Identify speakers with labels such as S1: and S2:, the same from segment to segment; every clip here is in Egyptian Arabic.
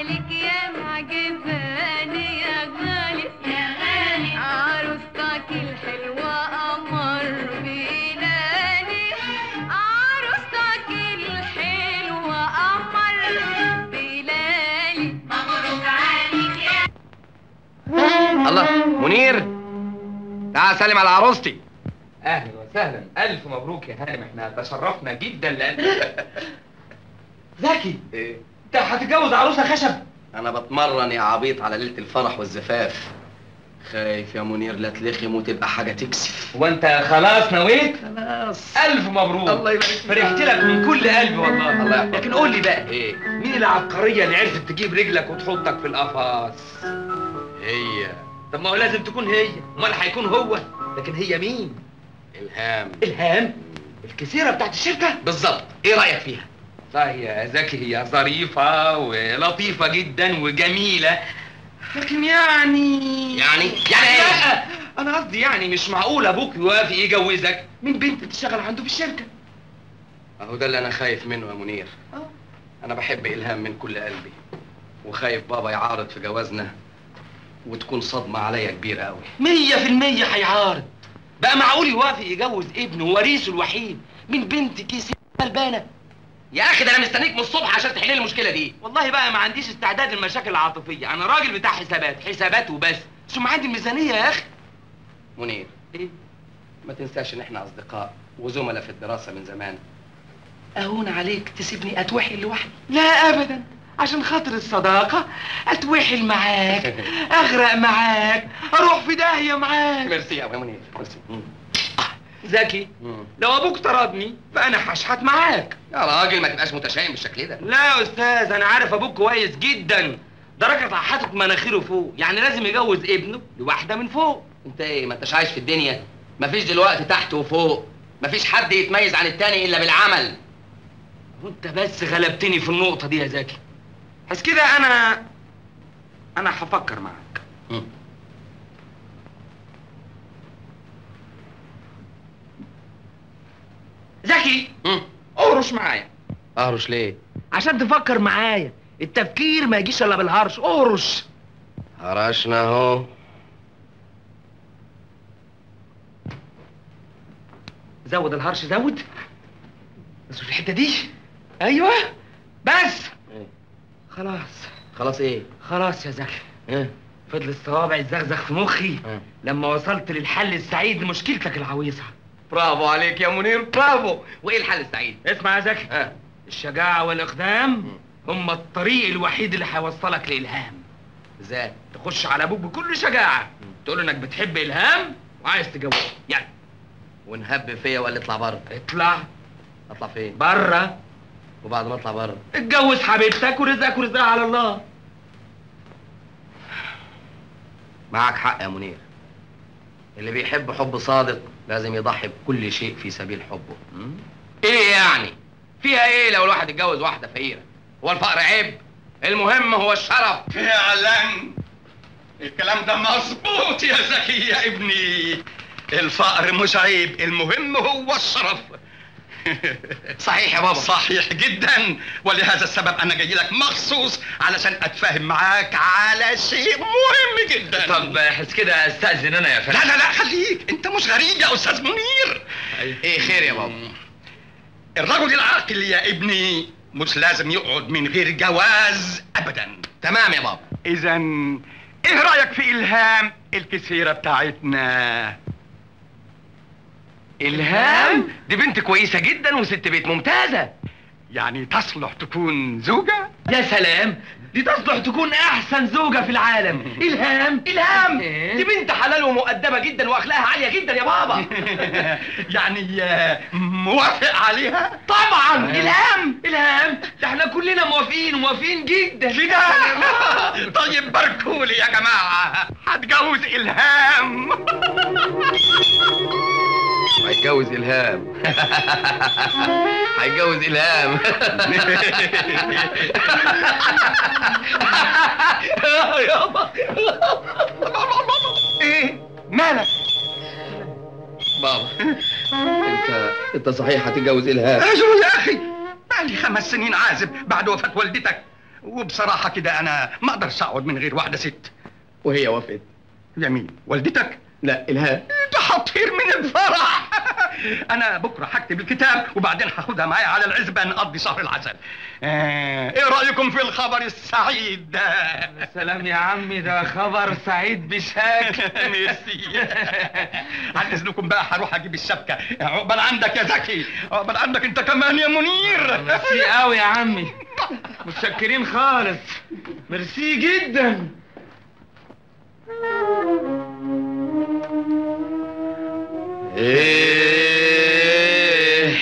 S1: عليك يا معجباني يا غالي يا غالي عروستك الحلوة قمر بلالي عروستك الحلوة قمر بلالي مبروك عليك يا
S2: الله منير تعال سلم على عروستي
S3: اهلا وسهلا الف مبروك يا هانم احنا تشرفنا جدا لان زكي
S2: ايه
S3: انت هتتجوز عروسه خشب
S2: انا بتمرن يا عبيط على ليله الفرح والزفاف خايف يا منير لا تلخم وتبقى حاجه تكسف
S3: هو انت خلاص نويت
S2: خلاص
S3: الف مبروك
S2: الله يبارك فيك.
S3: فرحت لك من كل قلبي والله
S2: الله يحفظك.
S3: لكن قول لي بقى
S2: ايه
S3: مين العبقريه اللي عرفت تجيب رجلك وتحطك في القفص
S2: هي
S3: طب ما هو لازم تكون هي امال هيكون هو لكن هي مين
S2: الهام
S3: الهام الكسيره بتاعت الشركه
S2: بالظبط ايه رايك فيها
S3: صحيح يا زكي هي ظريفة ولطيفة جدا وجميلة لكن يعني
S2: يعني يعني ايه
S3: لا أنا قصدي يعني مش معقول أبوك يوافق يجوزك من بنت بتشتغل عنده في الشركة
S2: اهو ده اللي انا خايف منه يا منير
S3: آه.
S2: انا بحب الهام من كل قلبي وخايف بابا يعارض في جوازنا وتكون صدمه عليا كبيره قوي
S3: مية في المية هيعارض بقى معقول يوافق يجوز ابنه وريثه الوحيد من بنت كيس غلبانة
S2: يا اخي ده انا مستنيك من الصبح عشان تحل لي المشكله دي
S3: والله بقى ما عنديش استعداد للمشاكل العاطفية أنا راجل بتاع حسابات حسابات وبس ثم عندي الميزانية يا أخي
S2: منير
S3: إيه؟
S2: ما تنساش ان احنا اصدقاء وزملاء في الدراسه من زمان
S3: أهون عليك تسيبني أتوحل لوحدي لا أبدا عشان خاطر الصداقة أتوحل معاك أغرق معاك أروح في داهية معاك
S2: ميرسي يا منير ميرسي مم.
S3: زكي
S2: مم.
S3: لو أبوك طردني فأنا هشحت معاك
S2: يا راجل ما تبقاش متشائم بالشكل ده
S3: لا يا أستاذ أنا عارف أبوك كويس جدا ده راجل حاطط مناخيره فوق يعني لازم يجوز ابنه لواحدة من فوق
S2: انت ايه ما انتش عايش في الدنيا مفيش دلوقتي تحت وفوق مفيش حد يتميز عن التاني الا بالعمل
S3: وانت بس غلبتني في النقطة دي يا زكي بس كده أنا أنا هفكر معاك
S2: مم.
S3: زكي
S2: مم.
S3: اهرش معايا
S2: اهرش ليه
S3: عشان تفكر معايا التفكير ما يجيش الا بالهرش اهرش
S2: هرشنا اهو
S3: زود الهرش زود بس في الحته دي ايوه بس
S2: إيه؟
S3: خلاص
S2: خلاص ايه
S3: خلاص يا زكي
S2: ها
S3: فضل الصوابع الزغزغ في مخي
S2: ها.
S3: لما وصلت للحل السعيد لمشكلتك العويصه
S2: برافو عليك يا منير برافو وايه الحل السعيد
S3: اسمع يا زكي
S2: ها
S3: الشجاعه والاقدام هم الطريق الوحيد اللي هيوصلك لالهام
S2: ازاي
S3: تخش على ابوك بكل شجاعه تقول له انك بتحب الهام وعايز تجوزه يلا
S2: ونهب فيا وقال لي اطلع بره
S3: اطلع
S2: اطلع فين
S3: بره
S2: وبعد ما اطلع بره
S3: اتجوز حبيبتك ورزقك ورزقها على الله
S2: معك حق يا منير اللي بيحب حب صادق لازم يضحي بكل شيء في سبيل حبه ايه يعني فيها ايه لو الواحد يتجوز واحده فقيره هو الفقر عيب المهم هو الشرف
S4: فعلا الكلام ده مظبوط يا زكي يا ابني الفقر مش عيب المهم هو الشرف
S2: صحيح يا بابا
S4: صحيح جدا ولهذا السبب انا جاي لك مخصوص علشان اتفاهم معاك على شيء مهم جدا
S3: طب حس كده استاذن انا يا
S4: لا لا لا خليك انت مش غريب يا استاذ منير
S2: ايه خير يا بابا
S4: الرجل العاقل يا ابني مش لازم يقعد من غير جواز ابدا
S2: تمام يا بابا
S4: اذا ايه رايك في الهام الكسيره بتاعتنا
S3: الهام دي بنت كويسه جدا وست بيت ممتازه
S4: يعني تصلح تكون زوجه
S3: يا سلام دي تصلح تكون احسن زوجه في العالم الهام الهام دي بنت حلال ومؤدبه جدا واخلاقها عاليه جدا يا بابا
S4: يعني آه، موافق عليها
S3: طبعا الهام الهام ده احنا كلنا موافقين موافقين جدا
S4: كده طيب باركولي يا جماعه هتجوز الهام
S2: هيتجوز الهام هيتجوز الهام
S3: يابا
S4: ايه مالك
S2: بابا انت انت صحيح هتتجوز الهام
S4: ايوه يا اخي بقالي خمس سنين عازب بعد وفاه والدتك وبصراحه كده انا ما اقدرش اقعد من غير واحده ست
S2: وهي وافقت
S4: يمين والدتك
S2: لا الهام
S4: انت هتطير من الفرح انا بكره هكتب الكتاب وبعدين هاخدها معايا على العزبه نقضي شهر العسل آه، ايه رايكم في الخبر السعيد ده
S3: سلام يا عمي ده خبر سعيد بشكل
S4: ميرسي عن اذنكم بقى هروح اجيب الشبكه عقبال عندك يا زكي عقبال عندك انت كمان يا منير
S3: ميرسي قوي يا عمي متشكرين خالص ميرسي جدا
S2: ايه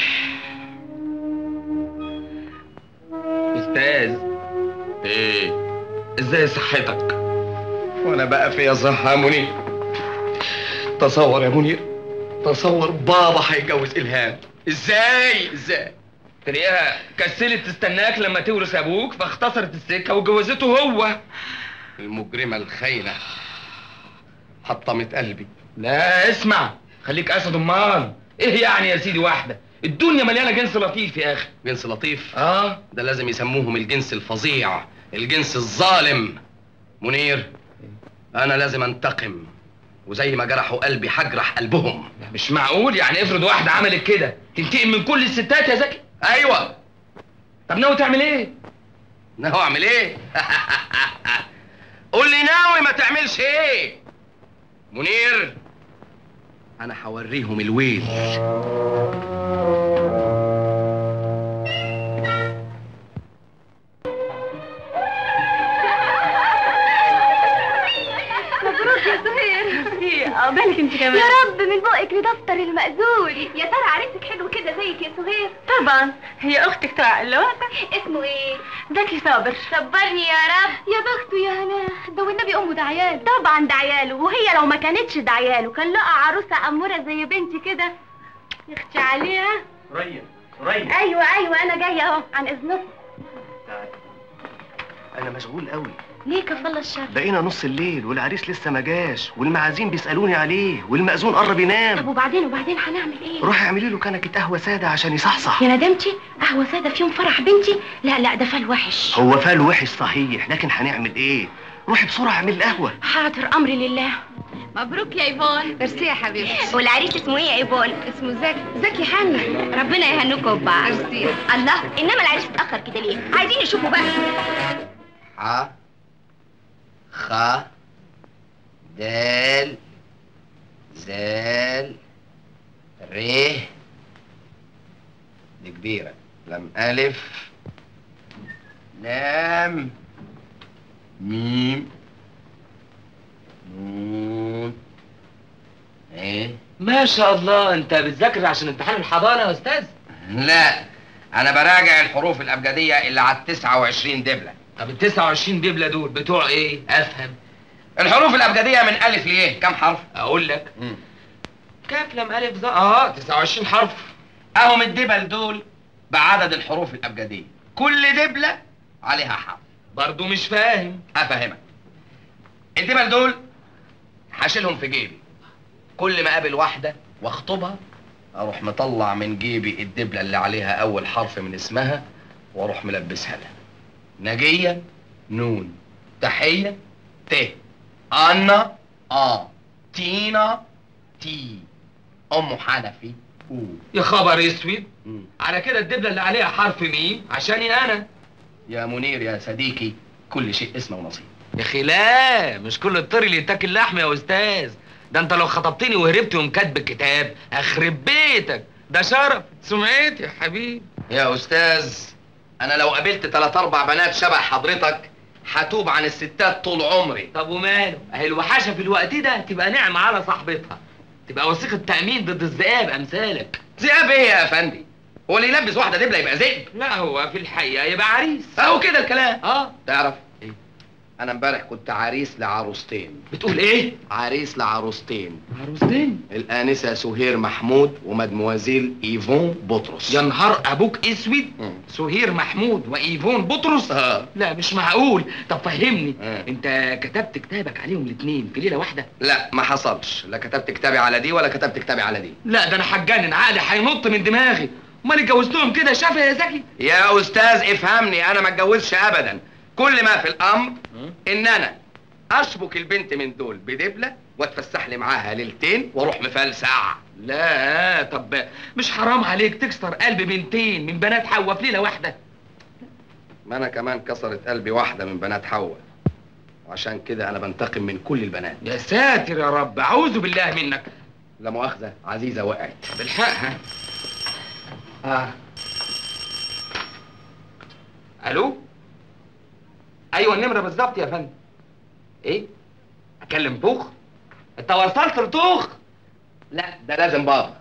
S3: استاذ
S2: ايه
S3: ازاي صحتك
S2: وانا بقى فيا صحة يا منير تصور يا منير تصور بابا هيجوز الهام ازاي ازاي
S3: تلاقيها كسلت تستناك لما تورث ابوك فاختصرت السكه وجوزته هو
S2: المجرمة الخاينة حطمت قلبي
S3: لا اسمع خليك اسد امال ايه يعني يا سيدي واحده الدنيا مليانه جنس لطيف يا اخي
S2: جنس لطيف
S3: اه
S2: ده لازم يسموهم الجنس الفظيع الجنس الظالم منير انا لازم انتقم وزي ما جرحوا قلبي هجرح قلبهم
S3: لا مش معقول يعني افرض واحده عملت كده تنتقم من كل الستات يا زكي
S2: ايوه
S3: طب ناوي تعمل ايه
S2: ناوي اعمل ايه قول لي ناوي ما تعملش ايه منير انا هوريهم الويل
S1: مبروك يا سهير عقبالك انت كمان يا رب من بقك لدفتر المأذون يا ترى عريسك حلو كده زيك يا سهير طبعا هي اختك تعقلوها اسمه ايه زكي صابر صبرني يا رب يا بخته يا هناه ده والنبي امه ده عياله طبعا ده عياله وهي لو ما كانتش ده عياله كان لقى عروسه اموره زي بنتي كده يختي عليها
S3: ريا ريا
S1: ايوه ايوه انا جايه اهو عن اذنكم
S5: انا مشغول قوي
S1: ليه كفالة الشر
S5: بقينا نص الليل والعريس لسه ما جاش والمعازيم بيسالوني عليه والمأذون قرب
S1: طب
S5: ينام
S1: وبعدين وبعدين هنعمل ايه
S5: روحي اعملي له كنكه قهوه ساده عشان يصحصح
S1: يا ندمتي قهوة سادة في يوم فرح بنتي لا لا ده فال وحش
S5: هو فال وحش صحيح لكن هنعمل ايه روحي بسرعه اعملي القهوه
S1: حاضر امري لله
S6: مبروك يا ايفون
S1: ميرسي يا حبيبتي
S6: والعريس اسمه ايه يا ايفون
S1: اسمه زكي زكي حنا
S6: ربنا يهنيكم ببعض
S1: ميرسي
S6: الله انما العريس اتاخر كده ليه عايزين نشوفه بقى
S2: ح خ دال زال ر دي كبيرة لم ألف لام ميم نون ايه
S3: ما شاء الله انت بتذاكر عشان امتحان الحضانه يا استاذ
S2: لا انا براجع الحروف الابجديه اللي على ال 29 دبله
S3: طب ال 29 دبله دول بتوع ايه افهم
S2: الحروف الابجديه من الف لايه كم حرف
S3: اقول لك كاف لم الف ظ اه 29 حرف
S2: اهم الدبل دول بعدد الحروف الابجديه كل دبله عليها حرف
S3: برضو مش فاهم
S2: افهمك الدبل دول هشيلهم في جيبي كل ما اقابل واحده واخطبها اروح مطلع من جيبي الدبله اللي عليها اول حرف من اسمها واروح ملبسها لها نجيه نون تحيه ت انا اه تينا تي ام حنفي او
S3: يا خبر اسود
S2: مم.
S3: على كده الدبله اللي عليها حرف ميم عشاني انا
S2: يا منير يا صديقي كل شيء اسمه ونصيب
S3: يا اخي لا مش كل الطري اللي يتاكل لحم يا استاذ ده انت لو خطبتني وهربت يوم كاتب الكتاب اخرب بيتك ده شرف سمعتي يا حبيبي
S2: يا استاذ انا لو قابلت تلات اربع بنات شبه حضرتك هتوب عن الستات طول عمري
S3: طب وماله اهي الوحشه في الوقت ده تبقى نعمه على صاحبتها تبقى وثيقه تامين ضد الذئاب امثالك
S2: ذئاب ايه يا افندي هو اللي يلبس واحده دبله يبقى ذئب
S3: لا هو في الحقيقه يبقى عريس
S2: اهو كده الكلام
S3: اه
S2: تعرف
S3: إيه؟
S2: انا امبارح كنت عريس لعروستين
S3: بتقول ايه
S2: عريس لعروستين
S3: عروستين
S2: الانسه سهير محمود ومدموازيل ايفون بطرس
S3: يا نهار ابوك اسود
S2: مم.
S3: سهير محمود وايفون بطرس
S2: آه.
S3: لا مش معقول طب فهمني
S2: آه.
S3: انت كتبت كتابك عليهم الاثنين في ليله واحده
S2: لا ما حصلش لا كتبت كتابي على دي ولا كتبت كتابي على دي
S3: لا ده انا هتجنن عقلي هينط من دماغي امال اتجوزتهم كده شافها يا زكي
S2: يا استاذ افهمني انا ما اتجوزش ابدا كل ما في الامر ان انا اشبك البنت من دول بدبله واتفسح لي معاها ليلتين واروح مفلسع
S3: لا طب مش حرام عليك تكسر قلب بنتين من بنات حوا في ليله واحده
S2: ما انا كمان كسرت قلبي واحده من بنات حواء وعشان كده انا بنتقم من كل البنات
S3: يا ساتر يا رب اعوذ بالله منك
S2: لا مؤاخذه عزيزه وقعت
S3: بالحق ها اه الو ايوه النمره بالظبط يا فندم ايه اكلم طوخ انت وصلت لطوخ
S2: لا ده لازم بابا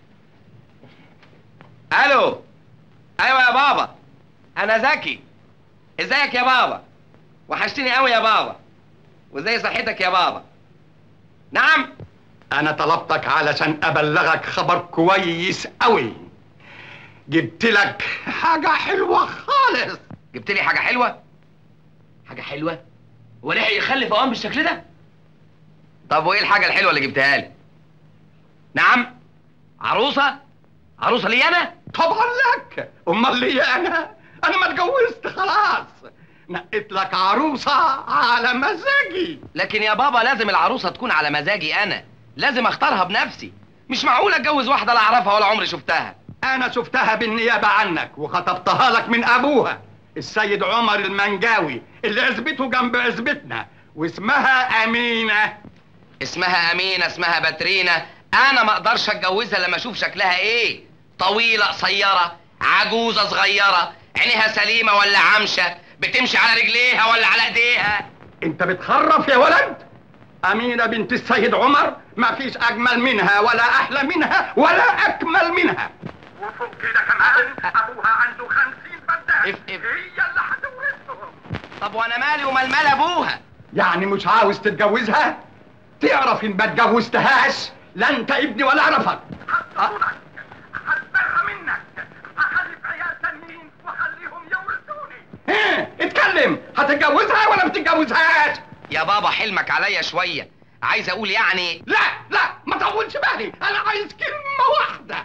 S3: الو ايوه يا بابا انا زكي ازيك يا بابا وحشتني قوي يا بابا وازاي صحتك يا بابا نعم
S4: انا طلبتك علشان ابلغك خبر كويس قوي جبت لك حاجة حلوة خالص
S3: جبت لي حاجه حلوه حاجه حلوه هو ليه يخلف اوام بالشكل ده
S2: طب وايه الحاجه الحلوه اللي جبتها لي
S3: نعم عروسه عروسه لي انا
S4: طبعا لك امال لي انا انا ما اتجوزت خلاص نقيت لك عروسة على مزاجي
S2: لكن يا بابا لازم العروسه تكون على مزاجي انا لازم اختارها بنفسي مش معقول اتجوز واحده لا اعرفها ولا عمري شفتها
S4: انا شفتها بالنيابة عنك وخطبتها لك من ابوها السيد عمر المنجاوي اللي عزبته جنب عزبتنا واسمها امينة
S2: اسمها امينه اسمها باترينا انا ما اقدرش اتجوزها لما اشوف شكلها ايه طويله قصيره عجوزه صغيره عينيها سليمه ولا عمشه بتمشي على رجليها ولا على ايديها
S4: انت بتخرف يا ولد امينة بنت السيد عمر ما فيش اجمل منها ولا احلى منها ولا اكمل منها وفوق كده كمان ابوها عنده خمسين بدال
S2: اف اف.
S4: هي اللي هتورثهم
S2: طب وانا مالي ومال مال ابوها
S4: يعني مش عاوز تتجوزها تعرف ان ما اتجوزتهاش لا انت ابني ولا اعرفك هتطردك هتبر منك هخلف عيال تانيين واخليهم يورثوني ها اتكلم هتتجوزها ولا ما تتجوزهاش
S2: يا بابا حلمك عليا شويه عايز اقول يعني
S4: لا لا ما تطولش بالي انا عايز كلمه واحده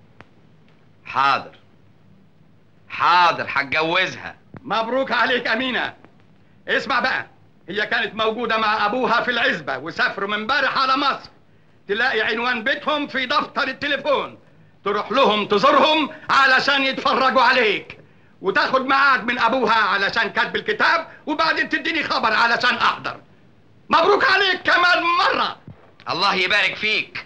S2: حاضر حاضر هتجوزها
S4: مبروك عليك امينه اسمع بقى هي كانت موجوده مع ابوها في العزبه وسافروا من امبارح على مصر تلاقي عنوان بيتهم في دفتر التليفون تروح لهم تزورهم علشان يتفرجوا عليك وتاخد ميعاد من ابوها علشان كتب الكتاب وبعدين تديني خبر علشان احضر مبروك عليك كمان مره
S2: الله يبارك فيك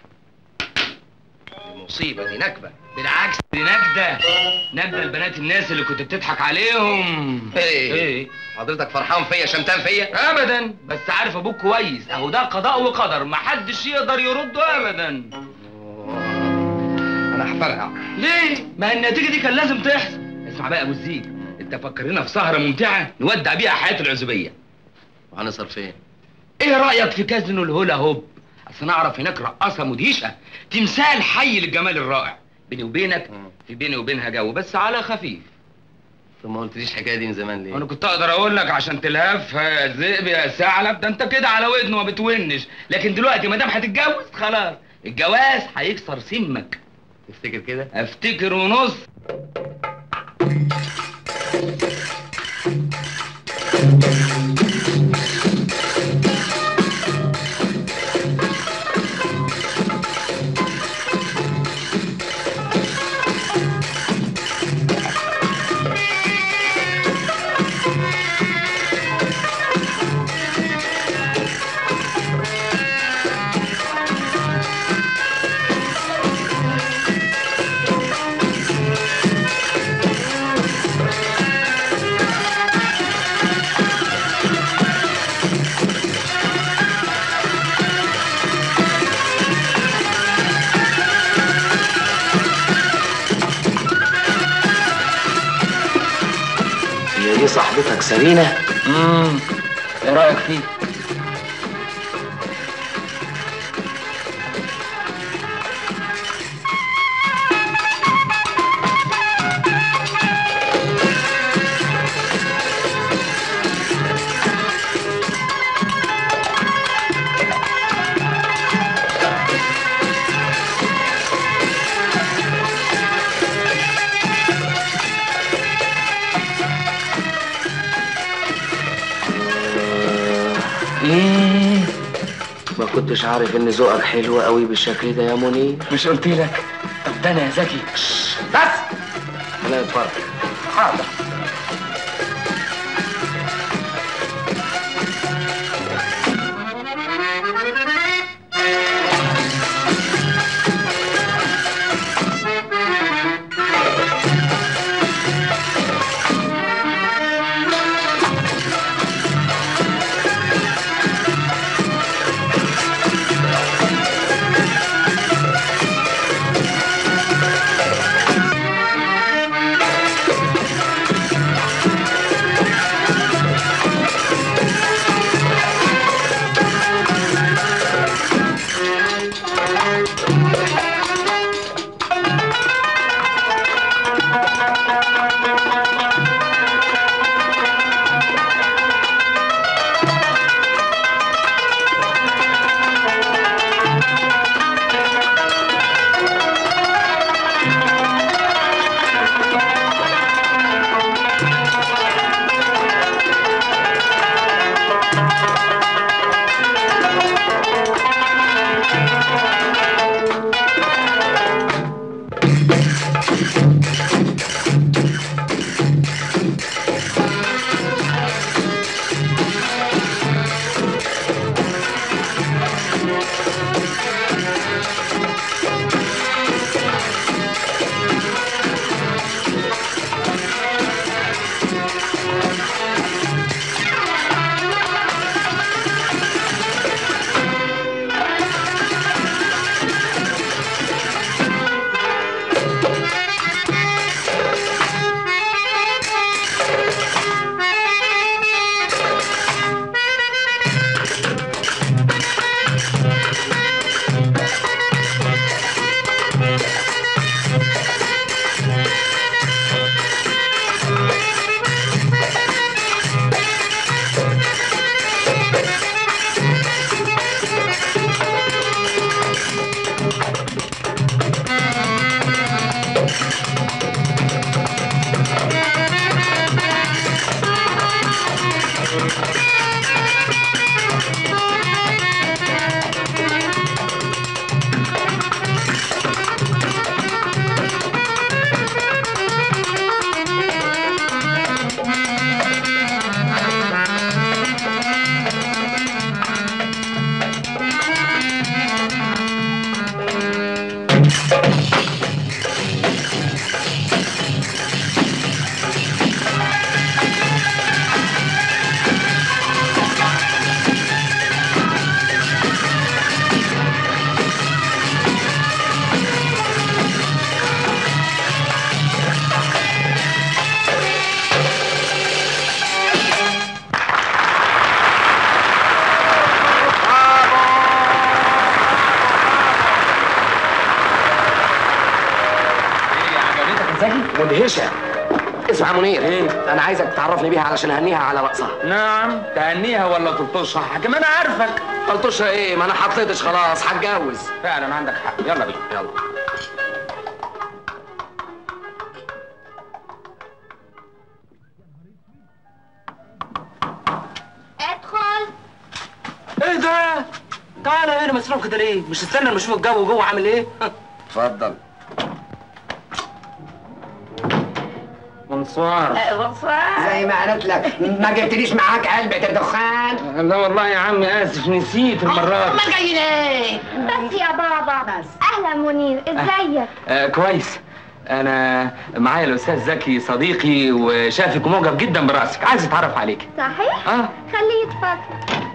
S2: دي مصيبه دي نكبه
S3: بالعكس دي نجده نجده البنات الناس اللي كنت بتضحك عليهم
S2: ايه
S3: ايه
S2: حضرتك فرحان فيا شمتان فيا
S3: ابدا بس عارف ابوك كويس اهو ده قضاء وقدر محدش يقدر يرده ابدا
S2: انا هفرقع
S3: ليه ما النتيجه دي كان لازم تحصل اسمع بقى يا ابو الزيد انت فكرنا في سهره ممتعه نودع بيها حياه العزوبيه
S2: وهنصرف فين
S3: ايه رايك في كازينو الهولا هوب اصل انا اعرف هناك رقاصه مدهشه تمثال حي للجمال الرائع بيني وبينك
S2: مم.
S3: في بيني وبينها جو بس على خفيف
S2: طب ما قلتليش الحكايه دي من زمان ليه
S3: انا كنت اقدر اقول لك عشان تلهفها يا ذئب يا ثعلب ده انت كده على ودنه ما بتونش لكن دلوقتي ما دام هتتجوز خلاص الجواز هيكسر سمك
S2: تفتكر كده
S3: افتكر ونص
S5: هي دي صاحبتك سرينة
S3: امم ايه رايك فيه
S2: ما كنتش عارف ان ذوقك حلو قوي بالشكل ده يا منير
S3: مش قلت لك طب ده انا يا زكي
S2: بس خلينا نتفرج
S3: حاضر
S2: مدهشه اسمع يا منير ايه انا عايزك تعرفني بيها علشان اهنيها على رقصها
S3: نعم تهنيها ولا تلطشها حكم انا عارفك
S2: قلتوشها ايه ما انا حطيتش خلاص هتجوز
S3: فعلا عندك حق يلا بينا
S2: يلا
S6: ادخل
S3: ايه ده تعالى هنا مسروق كده ليه مش استنى لما اشوف الجو جوه عامل ايه
S2: اتفضل
S3: منصور
S7: زي ما قالت لك ما جبتليش معاك علبة الدخان
S3: لا والله يا عم اسف نسيت المره دي
S7: امال جاي ليه؟
S6: بس يا بابا
S7: بس.
S6: اهلا منير ازيك
S3: آه كويس انا معايا الاستاذ زكي صديقي وشافك ومعجب جدا براسك عايز اتعرف عليك
S6: صحيح
S3: اه
S6: خليه يتفضل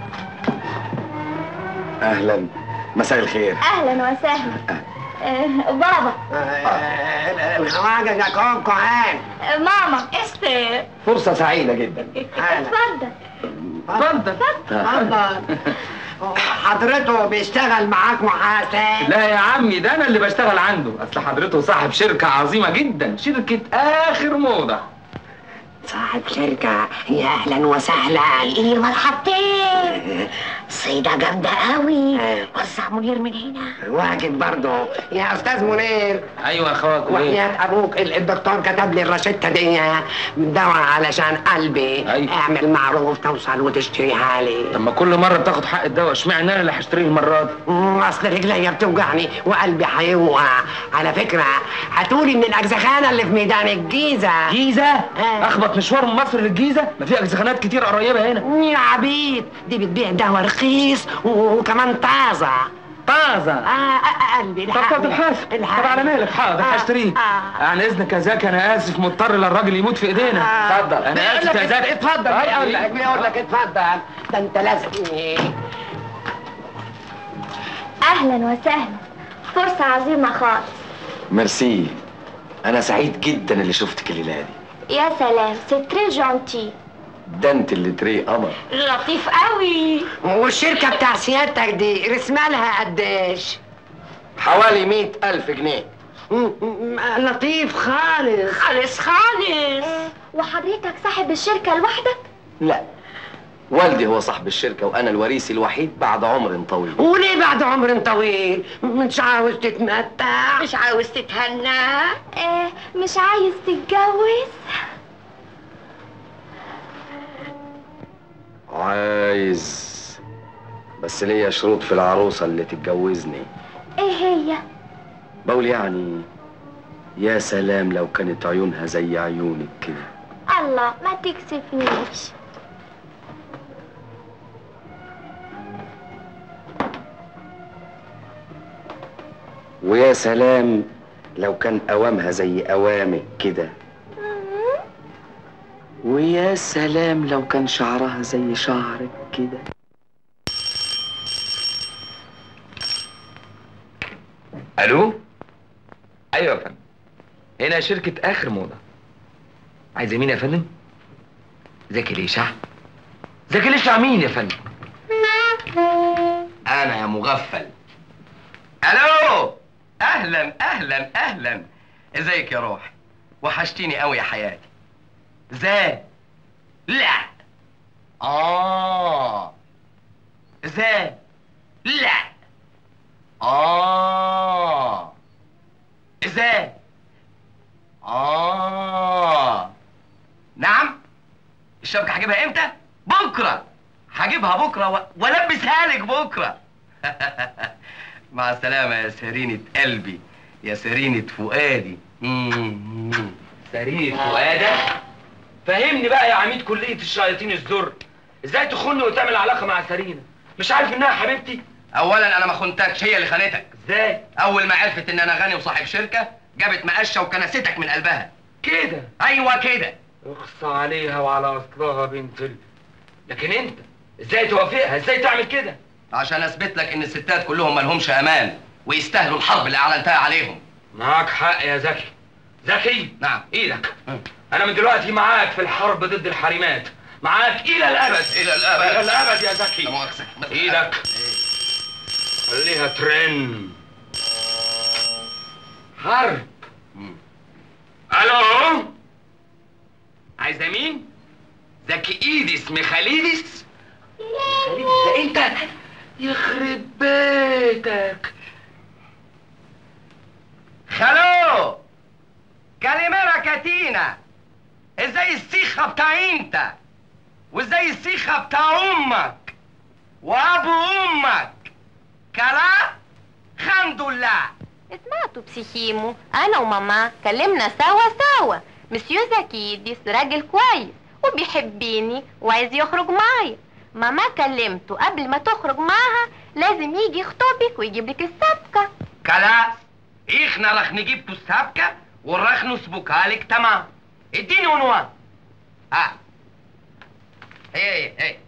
S5: اهلا مساء الخير
S6: اهلا وسهلا آه، بابا
S7: الخواجة ده كون كهان
S6: آه، ماما استر
S5: فرصه سعيده جدا
S6: اتفضل
S3: اتفضل
S7: اتفضل حضرته بيشتغل معاك محاسب
S3: لا يا عمي ده انا اللي بشتغل عنده اصل حضرته صاحب شركه عظيمه جدا شركه اخر موضه
S7: صاحب شركة يا أهلا وسهلا
S6: ايه مرحبتين
S7: صيدة جامدة قوي وزع منير من هنا واجب برضه يا استاذ منير
S3: ايوه يا اخوك ايه
S7: وحياة ابوك ال- الدكتور كتب لي الروشتة دي دواء علشان قلبي
S3: أيوة.
S7: اعمل معروف توصل وتشتريها لي
S3: لما كل مره بتاخد حق الدواء اشمعنى انا اللي هشتريه المره دي
S7: مم، اصل رجليا بتوجعني وقلبي هيوقع على فكرة هاتولي من الاجزخانة اللي في ميدان الجيزة
S3: جيزه
S7: آه.
S3: اخبط مشوار من مصر للجيزه ما في اجزخانات كتير قريبه هنا
S7: يا عبيد دي بتبيع دواء رخيص و- وكمان طازة
S3: طازه
S7: آه آه، قلبي
S3: طب طب حاسب طب على مالك حاضر
S7: آه،
S3: هشتريه
S7: آه.
S3: عن اذنك يا زكي انا اسف مضطر للراجل يموت في ايدينا
S7: آه.
S3: اتفضل انا اسف يا زكي
S7: اتفضل بيقول لك بيقول لك اتفضل ده انت لازم
S6: اهلا وسهلا فرصة عظيمة خالص
S5: ميرسي انا سعيد جدا اللي شفتك الليله دي
S6: يا سلام c'est très gentil
S5: ده انت اللي تري قمر
S6: لطيف قوي
S7: والشركة بتاع سيادتك دي رسمها لها قديش؟
S2: حوالي مئة ألف جنيه
S7: م- م- لطيف خالص
S6: خالص خالص وحضرتك صاحب الشركة لوحدك
S5: لا والدي هو صاحب الشركه وانا الوريث الوحيد بعد عمر طويل
S7: وليه بعد عمر طويل مش عاوز تتمتع
S6: مش عاوز تتهنى آه مش عايز تتجوز
S5: عايز بس ليا شروط في العروسه اللي تتجوزني
S6: ايه هي
S5: بقول يعني يا سلام لو كانت عيونها زي عيونك كده
S6: الله ما تكسفنيش
S5: ويا سلام لو كان قوامها زي قوامك كده ويا سلام لو كان شعرها زي شعرك كده
S3: الو ايوه يا فندم هنا شركه اخر موضه عايز مين يا فندم زكي ليشع زكي ليشع مين يا فندم
S2: أنا يا مغفل ألو أهلا أهلا أهلا إزيك يا روح وحشتيني قوي يا حياتي زي لا آه زي لا آه زي آه نعم الشبكة هجيبها إمتى؟ بكرة هجيبها بكرة و... والبسها لك بكرة مع السلامة يا سرينة قلبي يا سرينة فؤادي مم.
S3: سرير فؤادك فهمني بقى يا عميد كليه الشياطين الزر ازاي تخوني وتعمل علاقه مع سرينا مش عارف انها حبيبتي
S2: أولا أنا ما خنتكش هي اللي خانتك
S3: ازاي
S2: أول ما عرفت إن أنا غني وصاحب شركة جابت مقشة وكنستك من قلبها
S3: كده
S2: أيوة كده
S3: اخصى عليها وعلى اصلها بنت ال... لكن انت ازاي توافقها ازاي تعمل كده
S2: عشان أثبت لك إن الستات كلهم مالهمش أمان ويستاهلوا الحرب اللي أعلنتها عليهم
S3: معاك حق يا زكي زكي
S2: نعم
S3: ايدك انا من دلوقتي معاك في الحرب ضد الحريمات معاك الى الابد
S2: إلى الأبد.
S3: الى الابد يا زكي
S2: لا مؤاخذة
S3: ايدك خليها ترن حرب
S2: مم.
S3: الو عايزه مين زكي ايدس ميخاليدس ميخاليدس ده انت يخرب بيتك
S2: خلو كلمة كاتينا ازاي السيخة بتاع انت وازاي السيخة بتاع امك وابو امك كلا الحمد لله
S8: سمعتوا بسيخيمو انا وماما كلمنا سوا سوا مسيو زكيديس راجل كويس وبيحبني وعايز يخرج معايا ماما كلمته قبل ما تخرج معاها لازم يجي يخطبك ويجيب لك السبكه
S2: خلاص احنا راح نجيب السابكة وراح نسبكها لك تمام اديني عنوان ها ايه ايه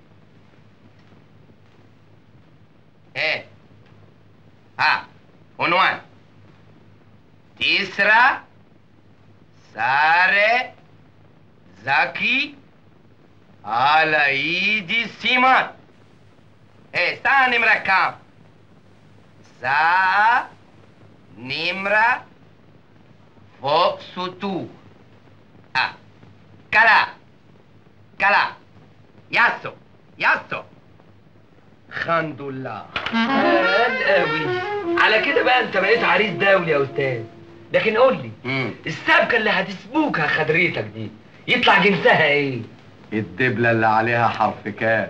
S2: ايه ها عنوان تسرة سارة زكي على ايدي سيمان ايه ساعة نمرة كام ساعة نمرة فوق سطور آه. كلا كلا ياسو ياسو الحمد لله
S3: قال قوي على كده بقى انت بقيت عريس دولي يا استاذ لكن قول لي
S2: مم.
S3: السبكه اللي هتسبوكها خدريتك دي يطلع جنسها ايه
S4: الدبلة اللي عليها حرف كاف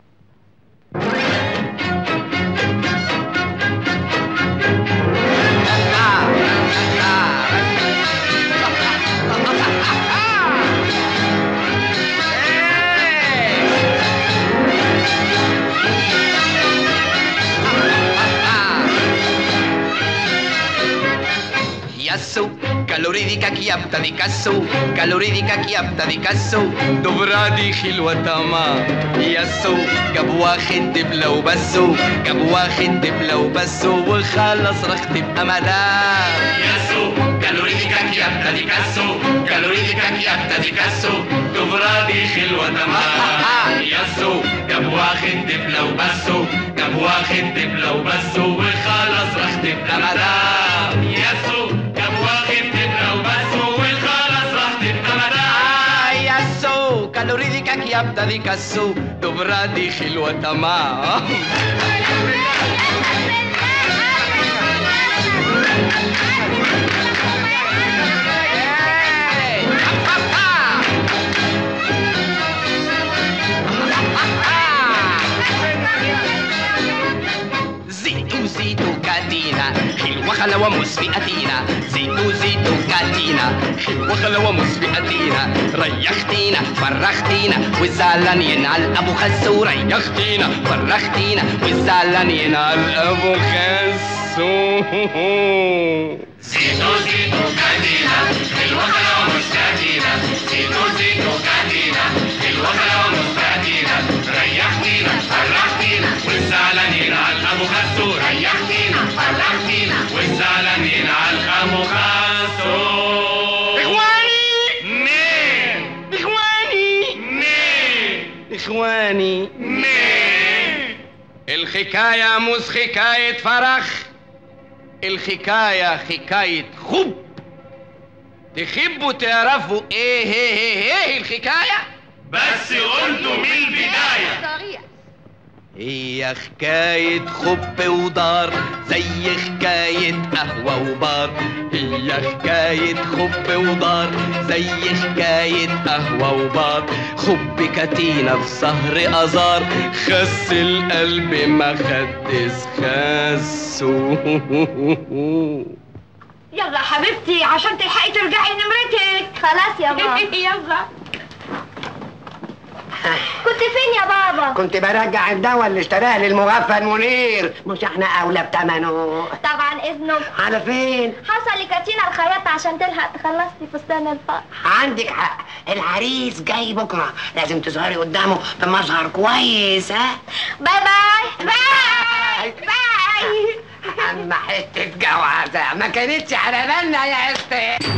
S2: Ясу, калоридика кияпта ди кассу, калоридика кияпта ди кассу, دبرادي حلوة تمام ياسو جاب واخد دبلة وبسو جاب واخد دبلة وبسو وخلص رخ تبقى مدام ياسو كالوريديكا كيابتا دي كاسو كالوريديكا كيابتا دي كاسو دبرادي حلوة تمام ياسو جاب واخد دبلة وبسو جاب واخد دبلة وبسو وخلص رخ تبقى مدام ياسو جاب واخد دبلة وبسو وخلص رخ تبقى مدام ياسو كالوريديكا كيابتا دي كاسو دبرادي حلوة تمام زيتو زيتو كاتينا حلوة خلوة مسفئتينا زيتو زيتو كاتينا حلوة خلوة مسفئتينا ريختينا فرختينا والزعلان ينعل ابو خسو ريختينا فرختينا والزعلان ينعل ابو خسو زيتو زيتو كاتينا حلوة خلوة مسفئتينا زيتو زيتو كاتينا حلوة خلوة مسفئتينا ريختينا فرختينا والزعلان ينعل ابو خسو ريختينا فرختينا والزعلان ينعل ابو خسو اخواني مين اخواني مين اخواني مين الحكاية مش حكاية فرح الحكاية حكاية حب تحبوا تعرفوا ايه ايه ايه ايه الحكاية بس قلتوا من البداية هي حكاية حب ودار زي حكاية قهوة وبار هي حكاية حب ودار زي حكاية قهوة وبار حب كتينة في سهر أزار خس القلب ما خدس خسه
S6: يلا حبيبتي عشان تلحقي ترجعي نمرتك خلاص يا بابا يلا كنت فين يا بابا
S7: كنت برجع الدواء اللي اشتراه للمغفل منير مش احنا اولى بتمنه
S6: طبعا اذنك
S7: على فين
S6: حصل لكاتينا الخياطة عشان تلحق تخلصي فستان الفرح
S7: عندك حق العريس جاي بكره لازم تظهري قدامه بمظهر كويس ها
S6: باي باي باي باي
S7: اما حته جوازه ما كانتش على بالنا يا استاذ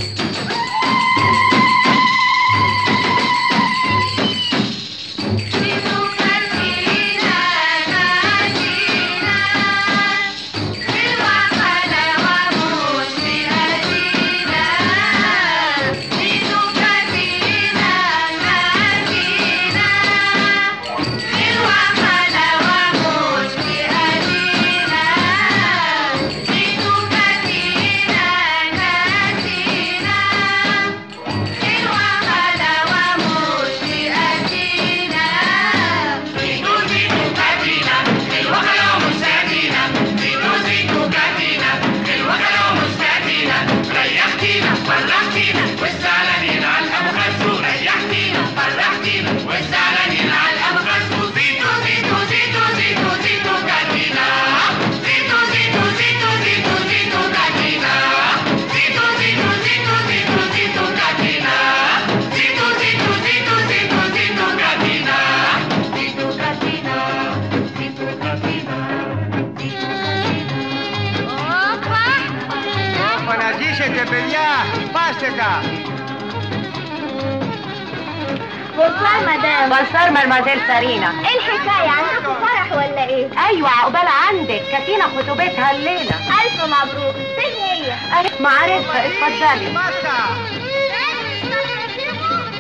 S6: بونسوار مدام
S8: بونسوار مدمازيل سارينا
S6: ايه الحكاية عندكم فرح ولا ايه؟
S8: ايوه عقبال عندك كاتينا خطوبتها الليله
S6: ألف مبروك فين هي؟
S8: ألف معرفة اتفضلي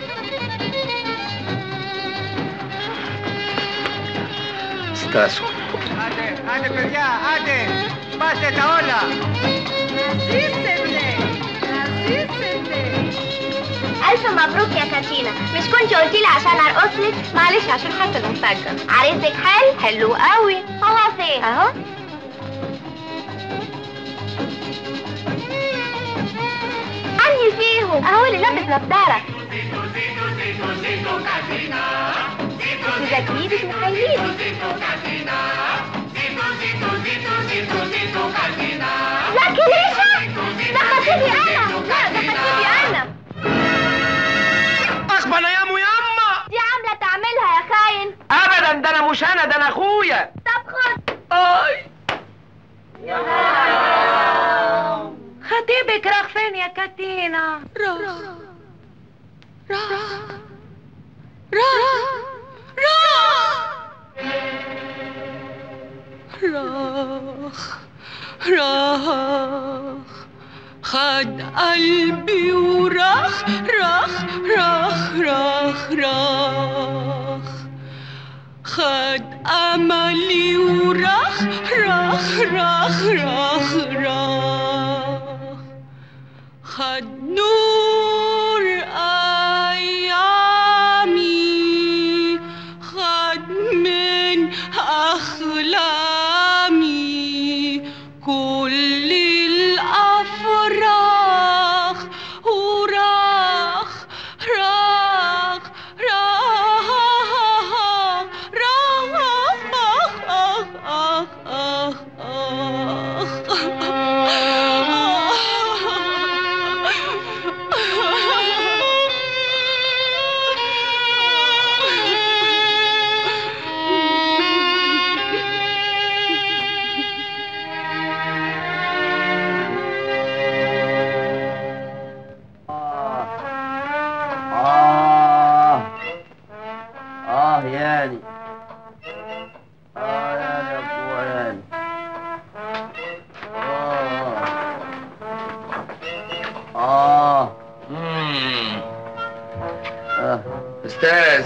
S5: ستاسو
S9: Ade, per allá, Ade. Pase, hola.
S6: ألف مبروك يا كاتينا مش كنت قلتي لي عشان أرقص لك
S8: معلش عشان حاسه المسجل
S6: عريسك حلو
S8: حلو قوي
S6: خلاص ايه
S8: اهو
S6: أنهي فيهم
S8: اهو اللي لابس نضاره زكيدك مخيليك
S6: زكي ليشا ده خطيبي أنا لا ده خطيبي أنا
S2: اخبر يا ام ياما
S6: دي عاملة تعملها يا خاين
S2: ابدا ده انا مش انا ده انا اخويا
S6: طب خد
S2: اي
S8: خطيبك راح فين يا كاتينا
S10: راخ راخ خد قلبي وراخ راخ راخ راخ راخ خد أملي وراخ راخ راخ راخ راخ خد نور أيامي خد من أحلامي كل الأفراح وراح راح راح
S5: آه آه ياني آه ياني يا أبو ياني آه آه
S2: مم.
S5: آه
S2: استاذ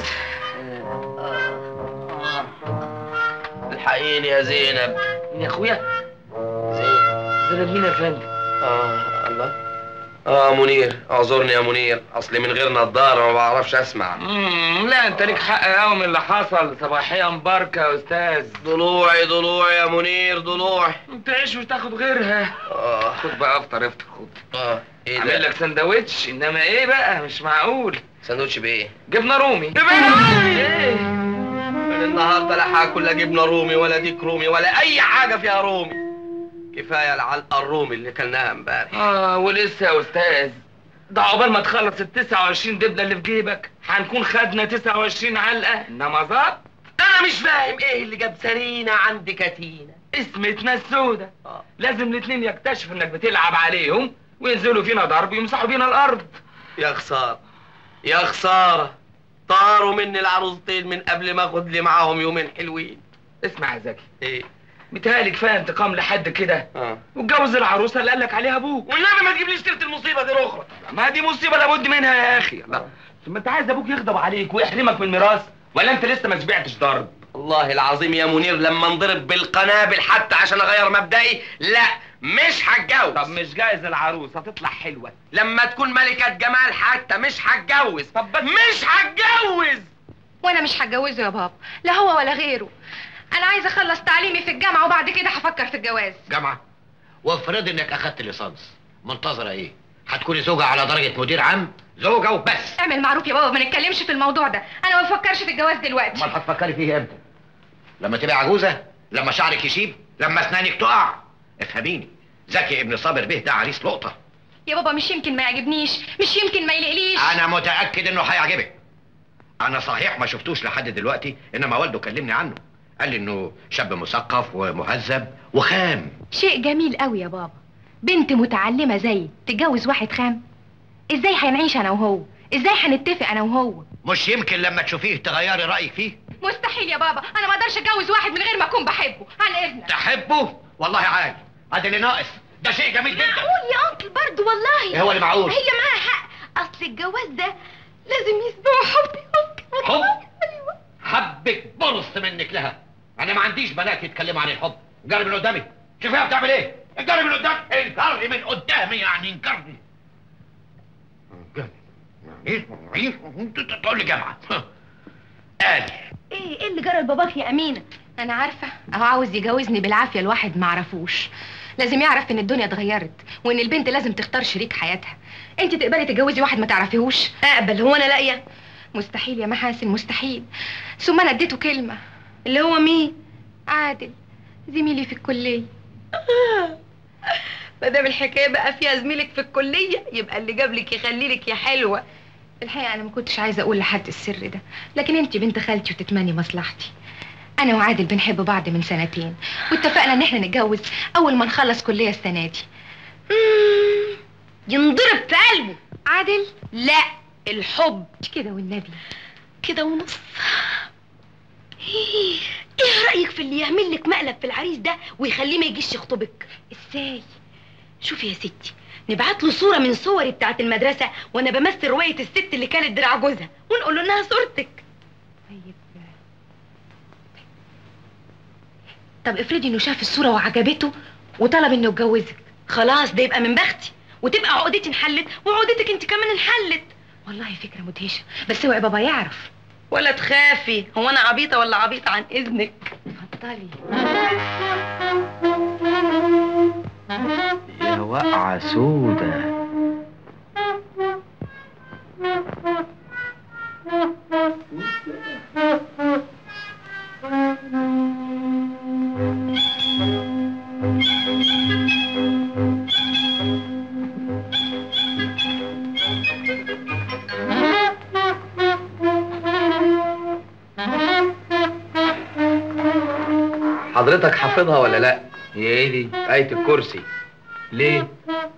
S5: آه
S2: الحقيني يا زينب
S3: يا اخويا
S2: زينب
S3: زينب مين يا فندم
S2: اه الله اه منير اعذرني يا منير اصلي من غير نضاره ما بعرفش اسمع
S3: مم، لا انت ليك حق قوي من اللي حصل صباحيه مباركه يا استاذ
S2: ضلوعي ضلوعي يا منير ضلوعي
S3: تعيش وتاخد غيرها
S2: اه
S3: خد بقى افطر افطر خد
S2: اه ايه
S3: اعمل
S2: ده
S3: لك سندوتش انما ايه بقى مش معقول
S2: سندوتش بايه
S3: جبنه رومي ايه
S2: انا النهارده لا هاكل لا جبنه رومي ولا ديك رومي ولا اي حاجه فيها رومي كفايه العلقه الرومي اللي كلناها امبارح
S3: اه ولسه يا استاذ ده عقبال ما تخلص ال 29 دبله اللي في جيبك هنكون خدنا 29 علقه انما ظبط
S2: انا مش فاهم ايه اللي جاب سرينا عند كاتينا
S3: اسمتنا السودة
S2: آه.
S3: لازم الاتنين يكتشفوا انك بتلعب عليهم وينزلوا فينا ضرب يمسحوا بينا الارض
S2: يا خساره يا خساره طاروا مني العروستين من قبل ما اخد لي معاهم يومين حلوين
S3: اسمع يا زكي
S2: ايه
S3: متهيألي كفايه انتقام لحد كده
S2: اه
S3: واتجوز العروسه اللي قالك عليها ابوك
S2: والنبي ما تجيبليش سيره المصيبه دي اخرى
S3: ما دي مصيبه لابد منها يا اخي الله ثم انت عايز ابوك يغضب عليك ويحرمك من الميراث ولا انت لسه ما شبعتش ضرب
S2: والله العظيم يا منير لما انضرب بالقنابل حتى عشان اغير مبدئي لا مش هتجوز
S3: طب مش جايز العروسه تطلع حلوه
S2: لما تكون ملكة جمال حتى مش هتجوز
S3: طب بس-
S2: مش هتجوز
S11: وانا مش هتجوزه يا بابا لا هو ولا غيره انا عايزه اخلص تعليمي في الجامعه وبعد كده هفكر في الجواز
S12: جامعة وافرض انك اخدت ليسانس منتظرة ايه؟ هتكوني زوجة على درجة مدير عام؟ زوجة وبس
S11: اعمل معروف يا بابا ما نتكلمش في الموضوع ده انا ما بفكرش في الجواز دلوقتي
S12: امال هتفكري فيه امتى؟ لما تبقى عجوزة؟ لما شعرك يشيب؟ لما اسنانك تقع؟ افهميني زكي ابن صابر به ده عريس لقطة
S11: يا بابا مش يمكن ما يعجبنيش مش يمكن ما يلقليش
S12: انا متأكد انه هيعجبك انا صحيح ما شفتوش لحد دلوقتي انما والده كلمني عنه قال لي انه شاب مثقف ومهذب وخام
S11: شيء جميل قوي يا بابا بنت متعلمه زيي تتجوز واحد خام ازاي هنعيش انا وهو ازاي هنتفق انا وهو
S12: مش يمكن لما تشوفيه تغيري رأيك فيه
S11: مستحيل يا بابا انا ما اقدرش اتجوز واحد من غير ما اكون بحبه عن اذنك
S12: تحبه؟ والله عادي ادي اللي ناقص ده شيء جميل جدا
S11: معقول يا انكل برضه والله
S12: ايه هو اللي معقول؟
S11: هي معاها حق اصل الجواز ده لازم يسبقه حب
S12: حب؟ حبك برص منك لها انا ما عنديش بنات يتكلموا عن الحب جرب من قدامي شوفيها بتعمل ايه جرب من قدامي انكرني من قدامي يعني انكرني ايه ايه انت تقول لي جامعه قال
S11: ايه ايه اللي جرى لباباك يا امينه انا عارفه اهو عاوز يجوزني بالعافيه الواحد ما عرفوش لازم يعرف ان الدنيا اتغيرت وان البنت لازم تختار شريك حياتها انت تقبلي تتجوزي واحد ما تعرفيهوش اقبل هو انا لاقيه مستحيل يا محاسن مستحيل ثم انا اديته كلمه اللي هو مين عادل زميلي في الكليه
S13: ما دام الحكايه بقى فيها زميلك في الكليه يبقى اللي جاب لك يخلي لك يا حلوه
S11: الحقيقه انا ما كنتش عايزه اقول لحد السر ده لكن انت بنت خالتي وتتمني مصلحتي انا وعادل بنحب بعض من سنتين واتفقنا ان احنا نتجوز اول ما نخلص كليه السنه دي
S13: ينضرب في قلبه
S11: عادل
S13: لا الحب
S11: كده والنبي
S13: كده ونص ايه رايك في اللي يعمل لك مقلب في العريس ده ويخليه ما يجيش يخطبك
S11: ازاي
S13: شوفي يا ستي نبعت له صوره من صوري بتاعه المدرسه وانا بمثل روايه الست اللي كانت دراع جوزها ونقول له انها صورتك
S11: طيب طب افرضي انه شاف الصوره وعجبته وطلب انه يتجوزك
S13: خلاص ده يبقى من بختي وتبقى عقدتي انحلت وعقدتك انت كمان انحلت
S11: والله فكره مدهشه بس اوعي بابا يعرف
S13: ولا تخافي هو انا عبيطه ولا عبيطه عن اذنك
S11: اتفضلي
S3: يا وقعة سودة
S2: حضرتك حافظها ولا لا
S3: هي ايه دي؟
S2: آية الكرسي
S3: ليه؟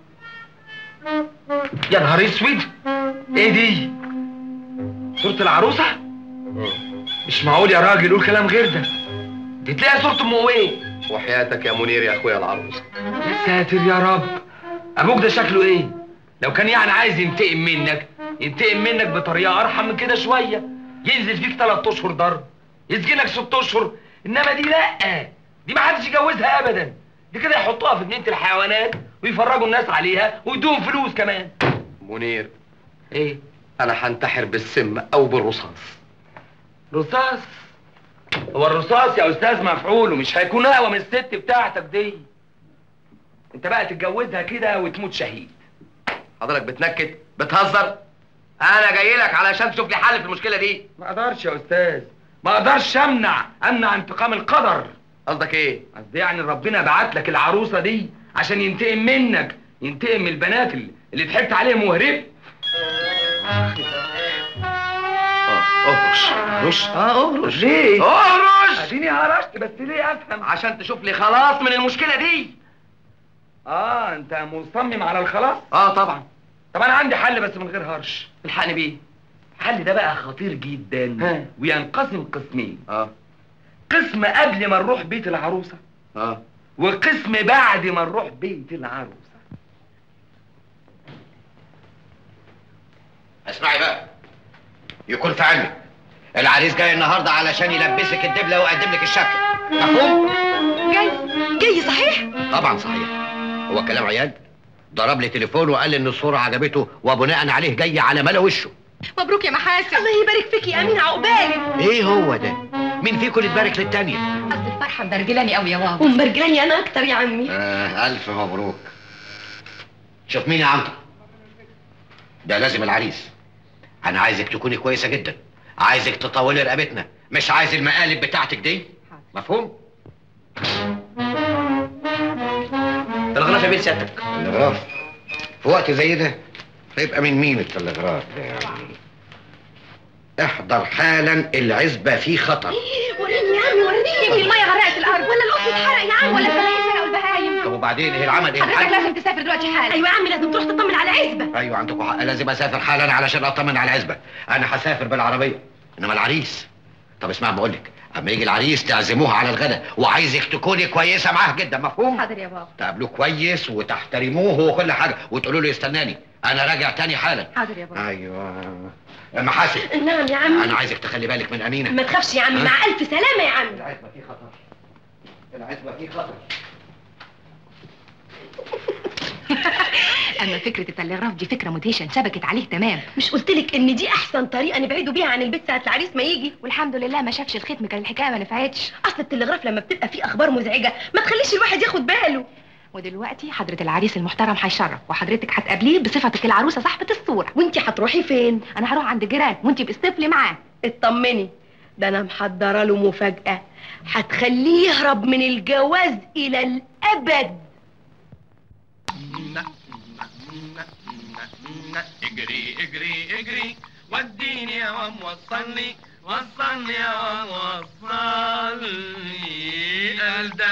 S3: يا نهار اسود ايه دي؟ صورة العروسة؟ مش معقول يا راجل قول كلام غير ده دي تلاقي صورة ام ايه؟
S2: وحياتك يا منير يا اخويا العروسة
S3: يا ساتر يا رب ابوك ده شكله ايه؟ لو كان يعني عايز ينتقم منك ينتقم منك بطريقة ارحم من كده شوية ينزل فيك ثلاث اشهر ضرب يسجنك ست اشهر انما دي لا دي ما حدش يجوزها ابدا دي كده يحطوها في جنينة الحيوانات ويفرجوا الناس عليها ويدوهم فلوس كمان
S2: منير
S3: ايه
S2: انا هنتحر بالسم او بالرصاص
S3: رصاص هو الرصاص يا استاذ مفعول ومش هيكون اقوى من الست بتاعتك دي انت بقى تتجوزها كده وتموت شهيد
S2: حضرتك بتنكت بتهزر انا جاي لك علشان تشوف لي حل في المشكله دي
S3: ما اقدرش يا استاذ ما اقدرش امنع امنع انتقام القدر
S2: قصدك ايه
S3: قصدي يعني ربنا بعت لك العروسه دي عشان ينتقم منك ينتقم من البنات اللي, اللي ضحكت عليهم وهربت
S2: اهرش رش اه اهرش
S3: ليه؟
S2: اهرش
S3: اديني هرشت بس ليه افهم
S2: عشان تشوف لي خلاص من المشكله دي
S3: اه انت مصمم على الخلاص
S2: اه طبعا
S3: طب انا عندي حل بس من غير هرش
S2: الحقني بيه
S3: الحل ده بقى خطير جدا
S2: ها.
S3: وينقسم قسمين
S2: اه
S3: قسم قبل ما نروح بيت العروسه
S2: اه
S3: وقسم بعد ما نروح بيت العروسه
S12: اسمعي بقى يكون في علمك العريس جاي النهارده علشان يلبسك الدبله ويقدم لك الشبكه مفهوم
S13: جاي جاي صحيح
S12: طبعا صحيح هو كلام عياد ضرب لي تليفون وقال لي ان الصوره عجبته وبناء عليه جاي على ملا وشه
S11: مبروك يا محاسن
S13: الله يبارك فيك يا امين عقبالك
S12: ايه هو ده مين فيكم اللي تبارك للتانيه
S11: اصل الفرحه مبرجلاني قوي يا بابا
S13: ومبرجلاني انا اكتر يا عمي
S12: آه الف مبروك شوف مين يا عنتر ده لازم العريس انا عايزك تكوني كويسه جدا عايزك تطولي رقبتنا مش عايز المقالب بتاعتك دي مفهوم
S2: تلغراف يا بيه سيادتك
S12: تلغراف في وقت زي ده هيبقى من مين التلغراف ده يعني احضر حالا العزبه في خطر
S13: وريني يا عمي وريني
S11: يمكن الميه غرقت الارض ولا القط اتحرق يا عم ولا الفلاحين سرقوا البهايم
S12: طب وبعدين ايه العمل ايه
S11: حضرتك
S12: الحل
S11: لازم تسافر دلوقتي حالا
S13: ايوه يا عمي لازم تروح تطمن على عزبه
S12: ايوه عندكم حق لازم اسافر حالا علشان اطمن على العزبه انا هسافر بالعربيه انما العريس طب اسمع بقول لك اما يجي العريس تعزموه على الغداء وعايزك تكوني كويسه معاه جدا مفهوم
S11: حاضر يا بابا
S12: تقابلوه كويس وتحترموه وكل حاجه وتقولوا له يستناني انا راجع تاني حالا
S11: حاضر يا بابا
S12: ايوه محاسن
S13: نعم يا عمي
S12: انا عايزك تخلي بالك من امينه
S13: ما تخافش يا عمي
S12: ها؟
S13: مع الف سلامه يا عمي
S12: العزبه في خطر العزبه في خطر
S11: اما فكره التلغراف دي فكره مدهشه انسبكت عليه تمام
S13: مش قلت لك ان دي احسن طريقه نبعده بيها عن البيت ساعه العريس ما يجي
S11: والحمد لله ما شافش الختم كان الحكايه ما نفعتش
S13: اصل التلغراف لما بتبقى فيه اخبار مزعجه ما تخليش الواحد ياخد باله
S11: ودلوقتي حضرة العريس المحترم هيشرف وحضرتك هتقابليه بصفتك العروسة صاحبة الصورة
S13: وانتي هتروحي فين؟
S11: أنا هروح عند الجيران وانتي باستفلي معاه
S13: اطمني ده انا محضره له مفاجاه هتخليه يهرب من الجواز الى الابد
S14: اجري اجري اجري وديني يا وام وصلني وصلني يا وام وصلني قال ده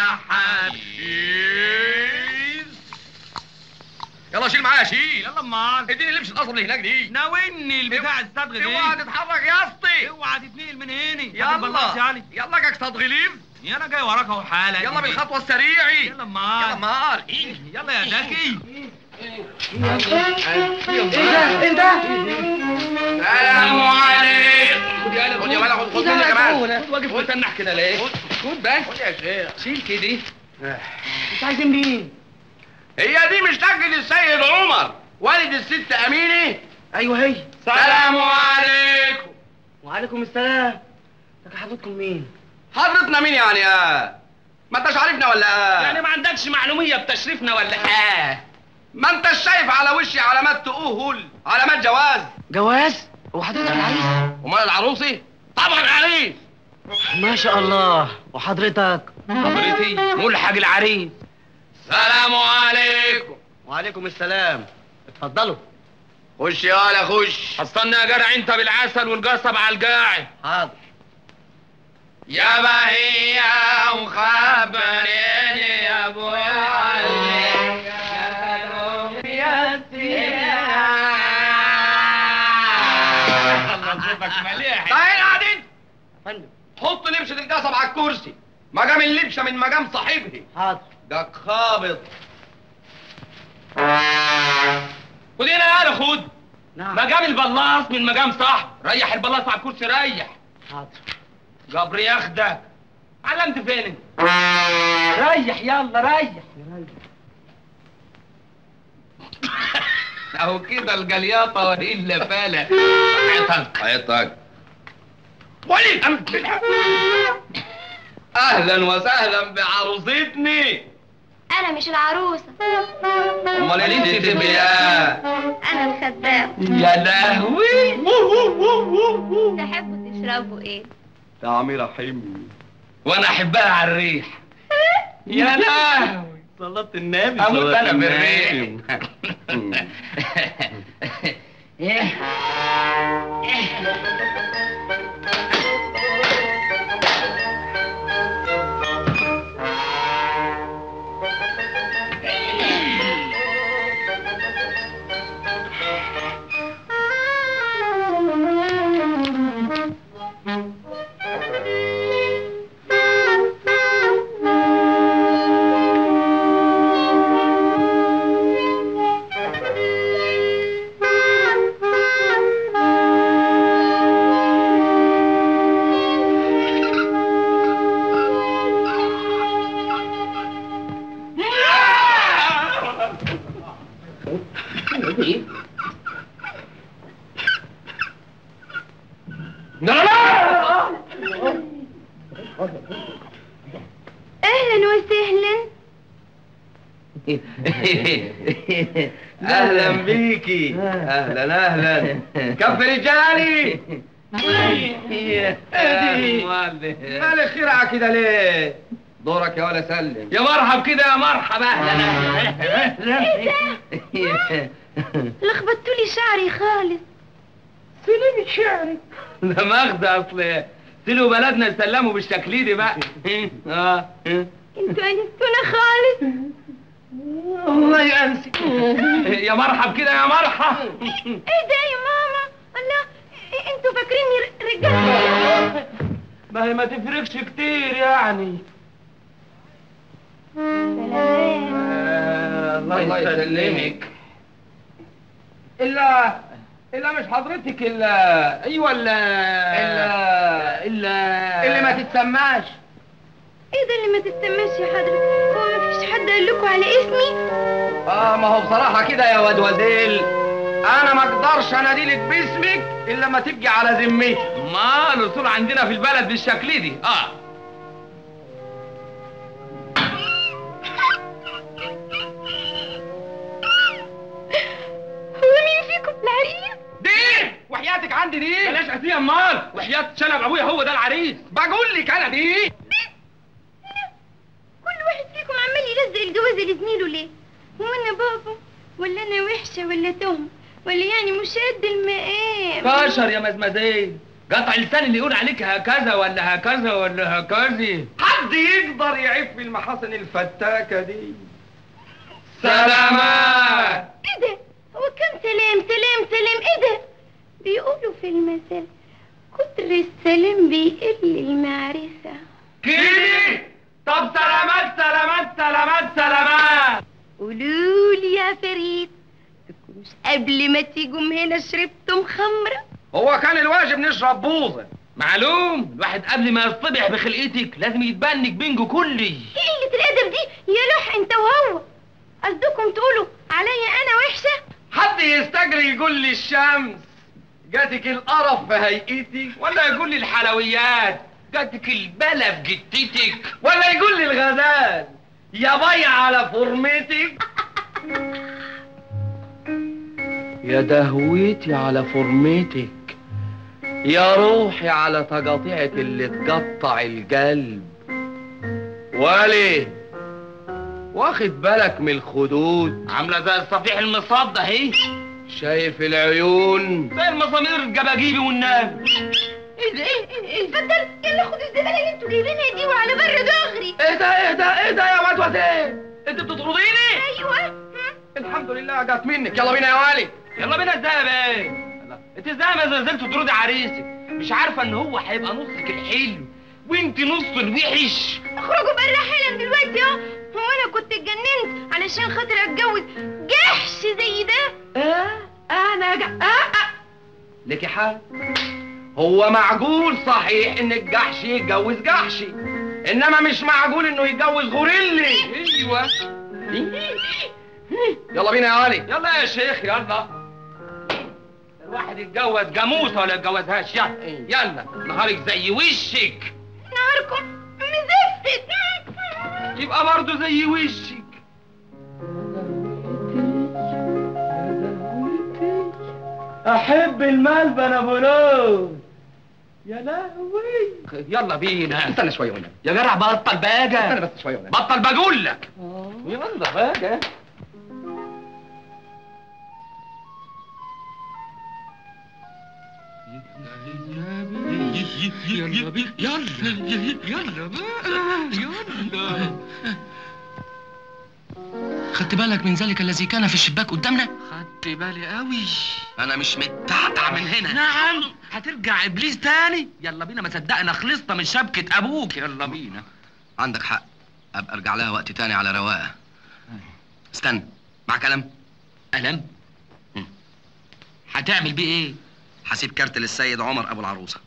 S14: حبيب
S2: يلا شيل معايا شيل
S14: يلا امال
S2: اديني لبس القصر اللي هناك دي
S14: ناولني البتاع الصدغ ده
S2: اوعى تتحرك يا اسطى
S14: اوعى تتنقل من هنا
S2: يلا يلا جاك صدغ ليف
S14: انا جاي وراك اهو حالا
S2: يلا بالخطوه السريعه
S14: يلا امال
S2: يلا امال
S14: يلا يا ذكي
S2: ايه ده
S14: ايه ده
S2: سلام عليكم خد يا خد يا ولد خد مني كمان
S14: خد واقف متنح كده ليه
S2: خد بقى خد يا شيخ
S14: شيل كده
S2: انت عايزين مين؟ هي دي مش تاجل السيد عمر والد الست امينه
S15: ايوه هي
S2: سلام عليكم
S15: وعليكم السلام لك حضرتكم مين
S2: حضرتنا مين يعني يا ما انتش عارفنا ولا
S14: يعني ما عندكش معلوميه بتشريفنا ولا ايه
S2: ما انتش شايف على وشي علامات تؤهل علامات جواز
S15: جواز وحضرتك العريس
S2: امال العروسي طبعا عريس
S15: ما شاء الله وحضرتك
S14: حضرتي ملحق العريس
S2: سلام عليكم
S15: وعليكم السلام اتفضلوا
S2: خش يالا خش
S14: حصلنا يا جدع انت بالعسل والقصب على القاعد
S15: حاضر
S2: يا بهية وخبريني يا ابو علي يا تعالى قاعدين
S15: فندم
S2: حط لبشة القصب على الكرسي مقام اللبشة من مقام صاحبها
S15: حاضر
S2: ده خابط
S14: خد هنا يالا خد
S15: نعم
S14: مقام البلاص من مقام صاحب ريح البلاص على الكرسي ريح
S15: حاضر
S14: جبر ياخدك علمت فين انت ريح يلا ريح
S2: اهو كده الجلياطة والا فالة حيطك حيطك وليد اهلا وسهلا بعروستني
S1: انا مش العروسه
S2: امال انت تبقي ايه
S1: انا الخدام
S2: يا لهوي
S1: تحبوا تشربوا ايه
S2: طعمي رحيم
S14: وانا احبها على الريح يا لهوي
S2: صلاة النبي
S14: اموت
S2: صلاة
S14: انا بالريح
S2: النبي.
S1: اهلا وسهلا
S2: اهلا بيكي اهلا اهلا كف رجالي مالك خيرعة كده ليه دورك يا ولا سلم
S14: يا مرحب كده يا مرحب اهلا
S1: لخبطتوا لي شعري خالص
S14: سلمي شعرك ده ماخده اصل سلوا بلدنا يسلموا بالشكل دي بقى اه
S1: انتوا انستونا خالص
S14: الله يأنسك يا مرحب كده يا مرحب
S1: ايه ده يا ماما الله إيه انتوا فاكريني ر- رجاله
S14: ما هي ما تفرقش كتير يعني
S1: سلامات
S14: الله يسلمك الا الا مش حضرتك الا ايوه الا الا الا اللي ما تتسماش
S13: ايه ده اللي ما تستماش يا حضرتك هو مفيش حد قال لكم على اسمي
S2: اه ما هو بصراحة كده يا واد وديل انا ما اقدرش اناديلك باسمك الا ما تبقي على ذمتي
S14: ما الاصول عندنا في البلد بالشكل دي اه
S13: هو مين فيكم العريس
S2: دي وحياتك عندي دي
S14: بلاش قتيه امال وحياه شنب ابويا هو ده العريس
S2: بقول لك انا دي
S13: كل واحد فيكم عمال يلزق الجوازه لزميله ليه هو انا بابا ولا انا وحشه ولا تهم ولا يعني مش قد المقام
S14: كشر يا مزمزين قطع لسان اللي يقول عليك هكذا ولا هكذا ولا هكذا
S2: حد يقدر يعف المحاسن الفتاكة دي
S14: سلامات
S13: ايه ده هو كان سلام سلام سلام ايه ده بيقولوا في المثل كتر السلام بيقل المعرفه
S14: كده طب سلامات سلامات سلامات سلامات
S13: قولوا لي يا فريد تكونوش قبل ما تيجوا من هنا شربتم خمره
S2: هو كان الواجب نشرب بوظة
S14: معلوم الواحد قبل ما يصطبح بخلقتك لازم يتبنك بينجو كلي
S13: ايه قله الادب دي يا لوح انت وهو قصدكم تقولوا عليا انا وحشه
S2: حد يستجري يقول لي الشمس جاتك القرف في هيئتي
S14: ولا يقول لي الحلويات جاتك البلا في جتتك
S2: ولا يقول لي الغزال يا بيع على فورمتك يا دهويتي على فورمتك يا روحي على تقاطيعك اللي تقطع القلب ولي واخد بالك من الخدود
S14: عامله زي الصفيح المصدى اهي
S2: شايف العيون
S14: زي المسامير الجباجيبي والنبي
S13: ايه ده ايه ايه ايه اتفضل يلا خدوا الزباله اللي انتوا جايبينها دي وعلى بر دغري
S2: ايه ده ايه ده ايه ده يا واد واد ايه انت بتطرديني
S13: ايوه
S2: الحمد لله جت منك يلا بينا يا والي
S14: يلا بينا ازاي يا بيه انت ازاي ما زلزلت تطردي عريسك مش عارفه ان هو هيبقى نصك الحلو وانت نص الوحش
S13: اخرجوا بره حالا دلوقتي اهو هو انا كنت اتجننت علشان خاطر اتجوز جحش زي ده
S2: اه انا جا... آه آه. لك حال هو معقول صحيح ان الجحش يتجوز جحشي انما مش معقول انه يتجوز غوريلي
S14: ايوه
S2: يلا بينا يا والي
S14: يلا يا شيخ يلا الواحد يتجوز جاموسه ولا يتجوزهاش يلا يلا نهارك زي وشك
S13: نهاركم مزفت
S14: يبقى برضه زي وشك
S2: احب الملبن ابو لوز يا لهوي
S14: يلا بينا
S2: استنى شويه هنا
S14: يا جدع بطل بقى
S2: استنى بس شويه هنا
S14: بطل بقول لك
S2: يلا بقى
S14: يلا بينا يلا يلا بقى يلا
S2: خدت بالك من ذلك الذي كان في الشباك قدامنا
S14: خدت بالي قوي
S2: انا مش متعتع من هنا
S14: نعم هترجع ابليس تاني يلا بينا ما صدقنا خلصنا من شبكه ابوك يلا بينا
S2: عندك حق ابقى ارجع لها وقت تاني على رواقه استنى مع كلام
S14: قلم هتعمل بيه ايه
S2: هسيب كارت للسيد عمر ابو العروسه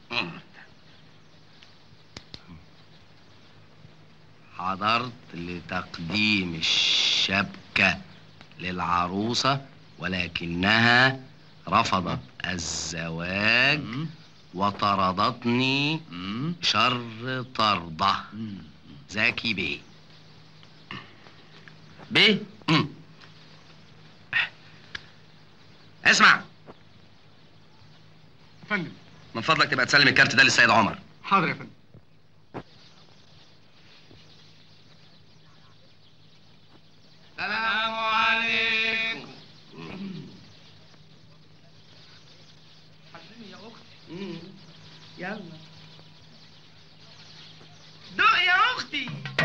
S2: حضرت لتقديم الشبكة للعروسة ولكنها رفضت الزواج وطردتني شر طردة زكي بيه
S14: بيه
S2: اسمع
S9: فندم
S2: من فضلك تبقى تسلم الكارت ده للسيد عمر
S9: حاضر يا فندم
S14: السلام عليكم حسيني يا اختي
S2: يلا
S14: دق يا اختي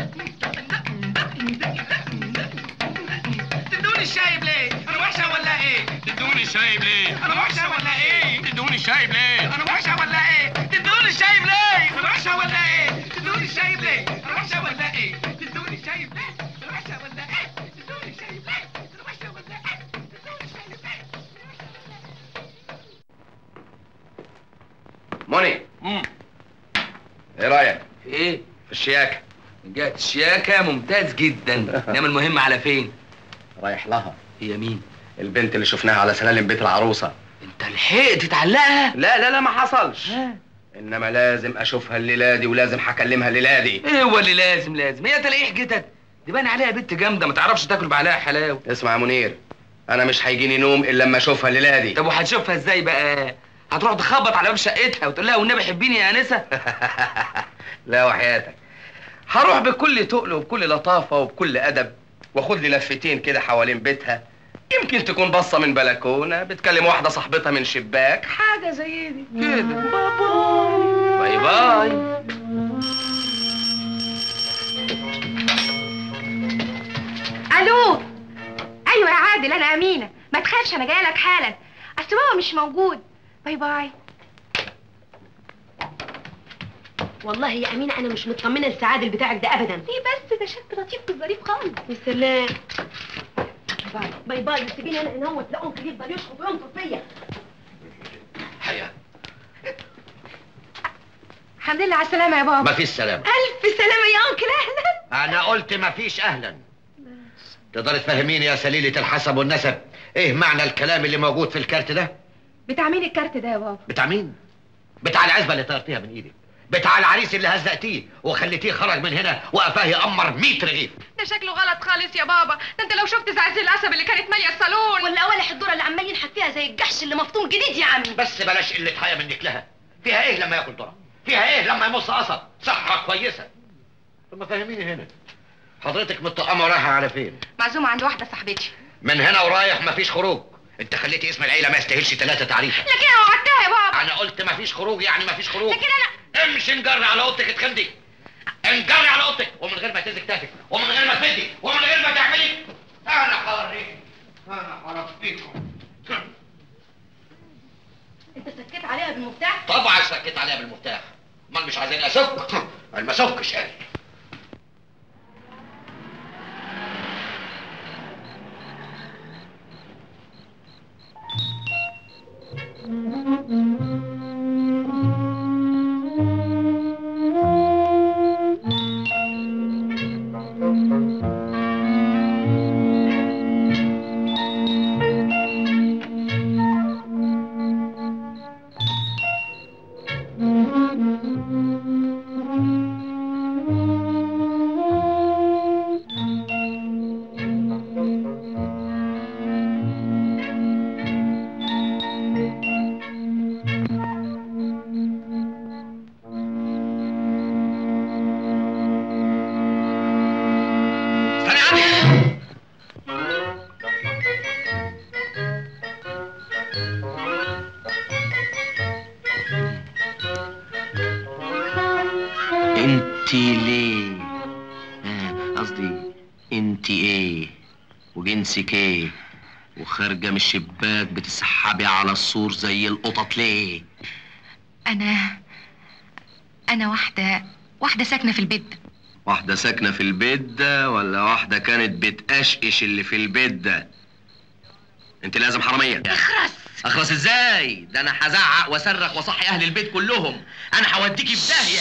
S14: تدوني الشايب ليه؟ انا وحشه ولا ايه؟ تدوني الشايب ليه؟ انا وحشه ولا ايه؟ تدوني الشايب ليه؟ انا وحشه ولا ايه؟ تدوني الشايب ليه؟ انا وحشه ولا ايه؟ تدوني الشايب ليه؟ انا وحشه ولا ايه؟ تدوني الشايب ليه؟ انا وحشه ولا ايه؟ تدوني الشايب ليه؟ انا وحشه ولا ايه؟ تدوني الشايب ليه؟
S2: الشياكه
S3: من جهه الشياكه ممتاز جدا انما المهم على فين
S2: رايح لها
S3: هي مين
S2: البنت اللي شفناها على سلالم بيت العروسه
S3: انت لحقت تعلقها
S2: لا لا لا ما حصلش انما لازم اشوفها الليله دي ولازم هكلمها الليله دي
S3: ايه هو اللي لازم لازم هي تلاقيه حكتت دي باين عليها بنت جامده ما تعرفش تاكل بعلاها حلاوه
S2: اسمع يا منير انا مش هيجيني نوم الا لما اشوفها الليله دي
S3: طب وهتشوفها ازاي بقى هتروح تخبط على باب شقتها وتقول لها والنبي حبيني يا انسه
S2: لا وحياتك هروح بكل تقل وبكل لطافه وبكل ادب واخد لي لفتين كده حوالين بيتها يمكن تكون باصه من بلكونه بتكلم واحده صاحبتها من شباك حاجه زي دي كده باي باي
S11: الو ايوه يا عادل انا امينه ما تخافش انا جايه لك حالا اصل بابا مش موجود باي باي
S16: والله يا امينه انا مش مطمنه لسعادل بتاعك ده ابدا
S11: ليه بس ده شكل لطيف وظريف خالص
S16: يا سلام باي باي باي سيبيني انا انوت لا انكل يفضل يشخط وينطر فيا
S12: حياة
S11: الحمد لله على السلامه يا بابا
S12: مفيش سلام
S11: الف سلامه يا انكل اهلا
S12: انا قلت مفيش اهلا تقدر تفهميني يا سليلة الحسب والنسب ايه معنى الكلام اللي موجود في الكارت ده
S11: بتاع مين الكارت ده يا بابا
S12: بتاع مين بتاع العزبة اللي طيرتيها من ايدك بتاع العريس اللي هزقتيه وخليتيه خرج من هنا وقفاه يأمر 100 رغيف
S11: ده شكله غلط خالص يا بابا ده انت لو شفت زعزع القصب اللي كانت ماليه الصالون
S16: ولا اولح الدوره اللي عمال ينحت فيها زي الجحش اللي مفطوم جديد يا عمي
S12: بس بلاش قلة حياة منك لها فيها ايه لما ياكل ذرة فيها ايه لما يمص قصب صحة كويسة ثم فهميني هنا حضرتك متطقمة ورايحة على فين
S11: معزومه عند واحده صاحبتي
S12: من هنا ورايح مفيش خروج انت خليتي اسم العيلة ما يستاهلش ثلاثة تعريفة
S11: لكن انا وعدتها يا بابا
S12: انا قلت مفيش خروج يعني مفيش خروج
S11: لكن انا
S12: امشي انجري على اوضتك اتخندي انجري على اوضتك ومن غير ما تهز كتافك ومن غير ما تفدي ومن غير ما تعملي انا هوريك انا هربيكم
S16: انت سكت عليها بالمفتاح
S12: طبعا سكت عليها بالمفتاح امال مش عايزين اسك انا ما اسكش قال
S2: انت ليه آه، قصدي انت ايه وجنسك ايه وخارجه من الشباك بتسحبي على السور زي القطط ليه
S11: انا انا واحده واحده ساكنه في البيت ده.
S2: واحده ساكنه في البيت ده ولا واحده كانت بتقشقش اللي في البيت ده انت لازم حراميه
S11: اخرس
S2: اخرس ازاي ده انا هزعق واصرخ واصحي اهل البيت كلهم انا هوديكي في داهيه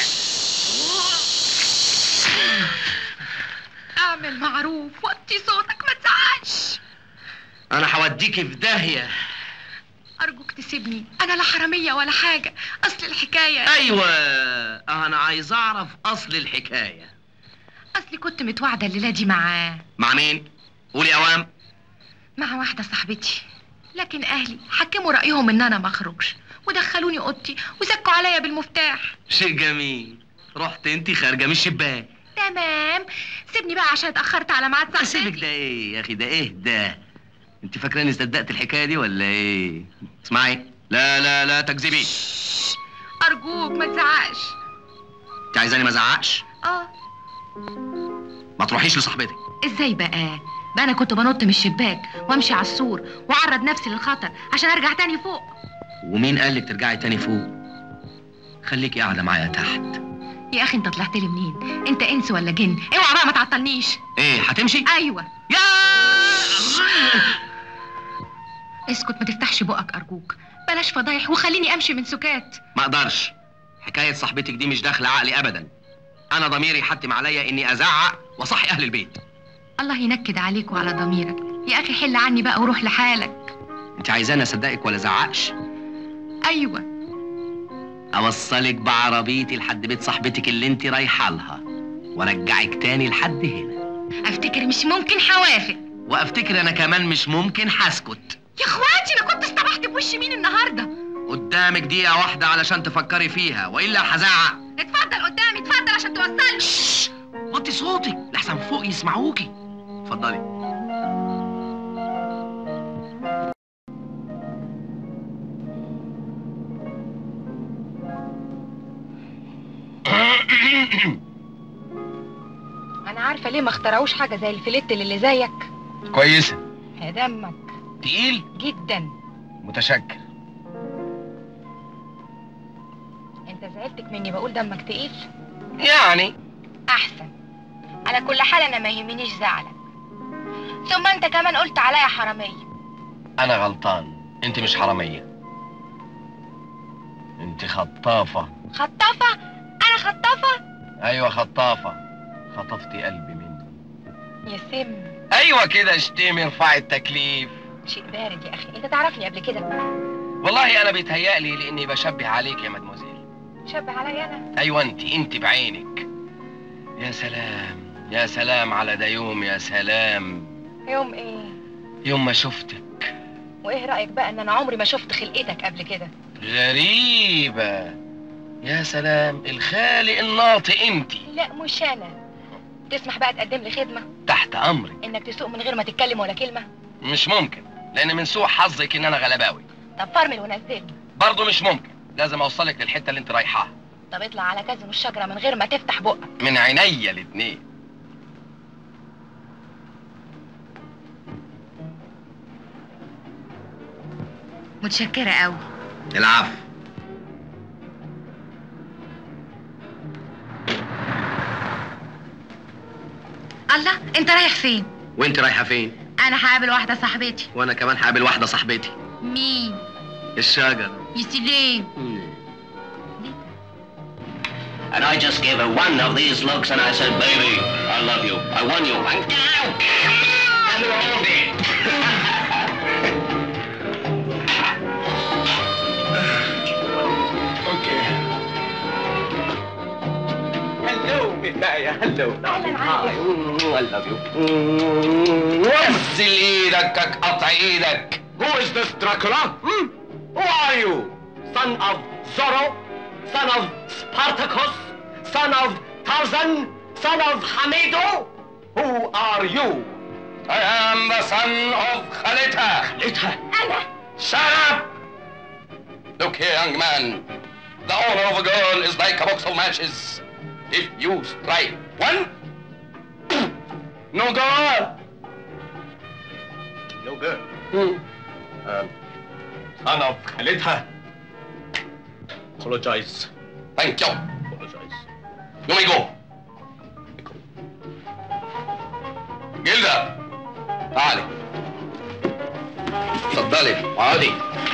S11: اعمل معروف وطي صوتك ما تزعقش
S2: انا هوديكي في داهيه
S11: ارجوك تسيبني انا لا حراميه ولا حاجه اصل الحكايه
S2: ايوه انا عايز اعرف اصل الحكايه
S11: اصلي كنت متوعده الليله دي مع
S2: مع مين قولي اوام
S11: مع واحده صاحبتي لكن اهلي حكموا رايهم ان انا ما اخرجش ودخلوني اوضتي وسكوا عليا بالمفتاح
S2: شيء جميل رحت انت خارجه من الشباك
S11: تمام سيبني بقى عشان اتاخرت على ميعاد صاحبتي
S2: سيبك ده ايه يا اخي ده ايه ده انت فاكراني صدقت الحكايه دي ولا ايه اسمعي لا لا لا تكذبي
S11: ارجوك ما تزعقش
S2: انت عايزاني ما ازعقش
S11: اه
S2: ما تروحيش لصاحبتك
S11: ازاي بقى بقى انا كنت بنط من الشباك وامشي على السور واعرض نفسي للخطر عشان ارجع تاني فوق
S2: ومين قال لك ترجعي تاني فوق خليكي قاعده معايا تحت
S11: يا اخي انت طلعت لي منين انت انس ولا جن اوعى بقى ما تعطلنيش
S2: ايه هتمشي
S11: ايوه
S2: يا
S11: اسكت ما تفتحش بقك ارجوك بلاش فضايح وخليني امشي من سكات
S2: ما اقدرش حكايه صاحبتك دي مش داخله عقلي ابدا انا ضميري حتم عليا اني ازعق واصحي اهل البيت
S11: الله ينكد عليك وعلى ضميرك يا اخي حل عني بقى وروح لحالك
S2: انت عايزاني اصدقك ولا ازعقش
S11: ايوه
S2: اوصلك بعربيتي لحد بيت صاحبتك اللي انت رايحه لها وارجعك تاني لحد هنا
S11: افتكر مش ممكن حوافق
S2: وافتكر انا كمان مش ممكن هسكت
S11: يا اخواتي انا كنت اصطبحت بوش مين النهارده
S2: قدامك دقيقه واحده علشان تفكري فيها والا هزعق
S11: اتفضل قدامي اتفضل عشان توصلني
S2: وطي صوتك لحسن فوق يسمعوكي اتفضلي
S11: انا عارفه ليه ما اخترعوش حاجه زي الفليت اللي زيك
S2: كويسه
S11: يا دمك
S2: تقيل
S11: جدا
S2: متشكر
S11: انت زعلتك مني بقول دمك تقيل
S2: يعني
S11: احسن على كل حال انا ما يهمنيش زعلك ثم انت كمان قلت عليا حراميه
S2: انا غلطان انت مش حراميه انت خطافه
S11: خطافه انا خطافه
S2: ايوه خطافه خطفتي قلبي مني
S11: يا سم
S2: ايوه كده اشتمي ارفعي التكليف
S11: شيء بارد يا اخي انت تعرفني قبل كده
S2: والله انا بيتهيألي لاني بشبه عليك يا مدموزيل
S11: شبه عليا انا
S2: ايوه انت انت بعينك يا سلام يا سلام على ده يوم يا سلام
S11: يوم ايه
S2: يوم ما شفتك
S11: وايه رايك بقى ان انا عمري ما شفت خلقتك قبل كده
S2: غريبة يا سلام الخالق الناطق انت
S11: لا مش انا تسمح بقى تقدم لي خدمه
S2: تحت امرك
S11: انك تسوق من غير ما تتكلم ولا كلمه
S2: مش ممكن لان من سوء حظك ان انا غلباوي
S11: طب فرمل ونزلني
S2: برضه مش ممكن لازم اوصلك للحته اللي انت رايحاها
S11: طب اطلع على كازن الشجره من غير ما تفتح بقك
S2: من عينيا الاتنين
S11: متشكره قوي
S2: العفو
S11: الله انت رايح فين
S2: وانت رايحه فين
S11: انا هقابل واحده صاحبتي
S2: وانا كمان هقابل واحده صاحبتي
S11: مين
S2: الشجر
S11: يا سلام
S12: And I just gave her one of these looks and I said, baby, I love you. I want you. And and we're all dead.
S2: okay. Hello, Midaya. Hello. Hi. I love you. نزل ايدك قطع ايدك.
S12: Who is this Dracula? Hmm? Who are you? Son of Zorro? Son of Spartacus? Son of Tarzan? Son of Hamido? Who are you?
S2: I am the son of Khalita.
S12: Khalita?
S11: انا
S2: Shut up! Look here, young man. The owner of a girl is like a box of matches. If you strike one, no good.
S12: No good.
S2: Hmm.
S12: Um, son of Khalita. Apologize.
S2: Thank you.
S12: Apologize.
S2: You may go. جلدة تعالي اتفضلي اقعدي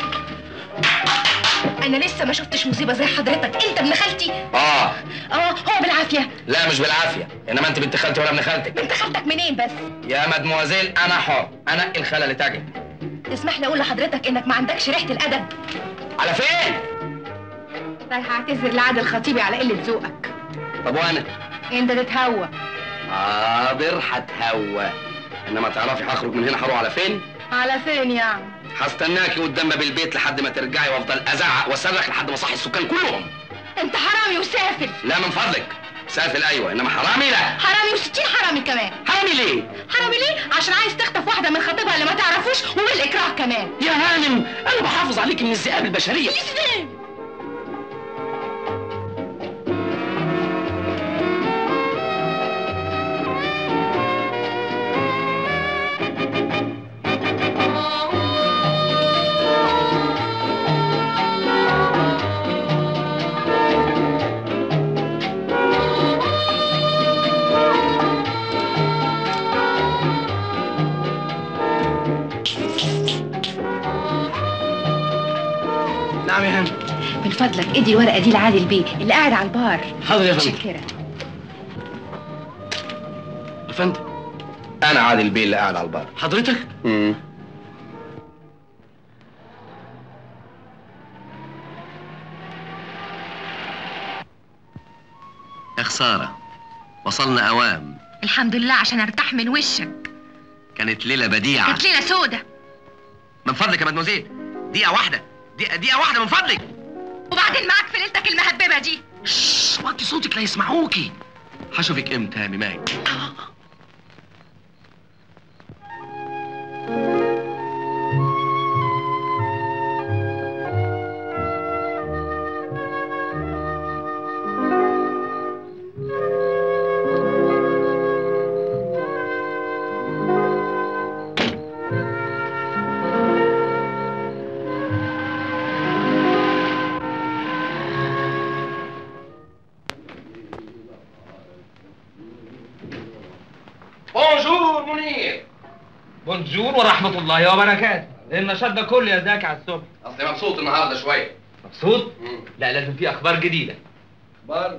S11: انا لسه ما شفتش مصيبه زي حضرتك انت ابن خالتي
S2: اه
S11: اه هو بالعافيه
S2: لا مش بالعافيه انما انت بنت خالتي ولا ابن خالتك
S11: بنت خالتك منين بس
S2: يا مدموزيل انا حر انا الخاله اللي تعجب
S11: تسمح لي اقول لحضرتك انك ما عندكش ريحه الادب
S2: على فين
S11: رايحه اعتذر لعادل خطيبي على قله ذوقك
S2: طب وانا
S11: انت تتهوى
S2: حاضر هتهوى انما تعرفي هخرج من هنا هروح على فين
S11: على فين يعني
S2: هستناكي قدام باب البيت لحد ما ترجعي وافضل ازعق واصرخ لحد ما اصحي السكان كلهم
S11: انت حرامي وسافل
S2: لا من فضلك سافل ايوه انما حرامي لا
S11: حرامي وستين حرامي كمان
S2: حرامي ليه
S11: حرامي ليه عشان عايز تخطف واحده من خطيبها اللي ما تعرفوش وبالاكراه كمان
S2: يا هانم انا بحافظ عليك من الذئاب البشريه
S11: ازاي
S15: نعم يا هانم
S11: من فضلك ادي الورقه دي لعادل بيه اللي قاعد على البار
S15: حاضر يا فندم
S11: متشكره
S2: فندم انا عادل بيه اللي قاعد على البار
S5: حضرتك
S2: امم يا خساره وصلنا اوام
S11: الحمد لله عشان ارتاح من وشك
S2: كانت ليله بديعه
S11: كانت ليله سودة
S2: من فضلك يا مدموزيل دقيقه واحده دقيقه, دقيقة واحده من فضلك
S11: وبعدين معاك في ليلتك المهببه دي
S2: شش وطي صوتك لا يسمعوكي هشوفك امتى يا ميماي بونجور منير
S3: بونجور ورحمة الله وبركاته النشاط ده كله يا زكي على الصبح
S2: اصلي مبسوط النهارده شويه
S3: مبسوط؟ لا لازم في أخبار جديدة
S2: اخبار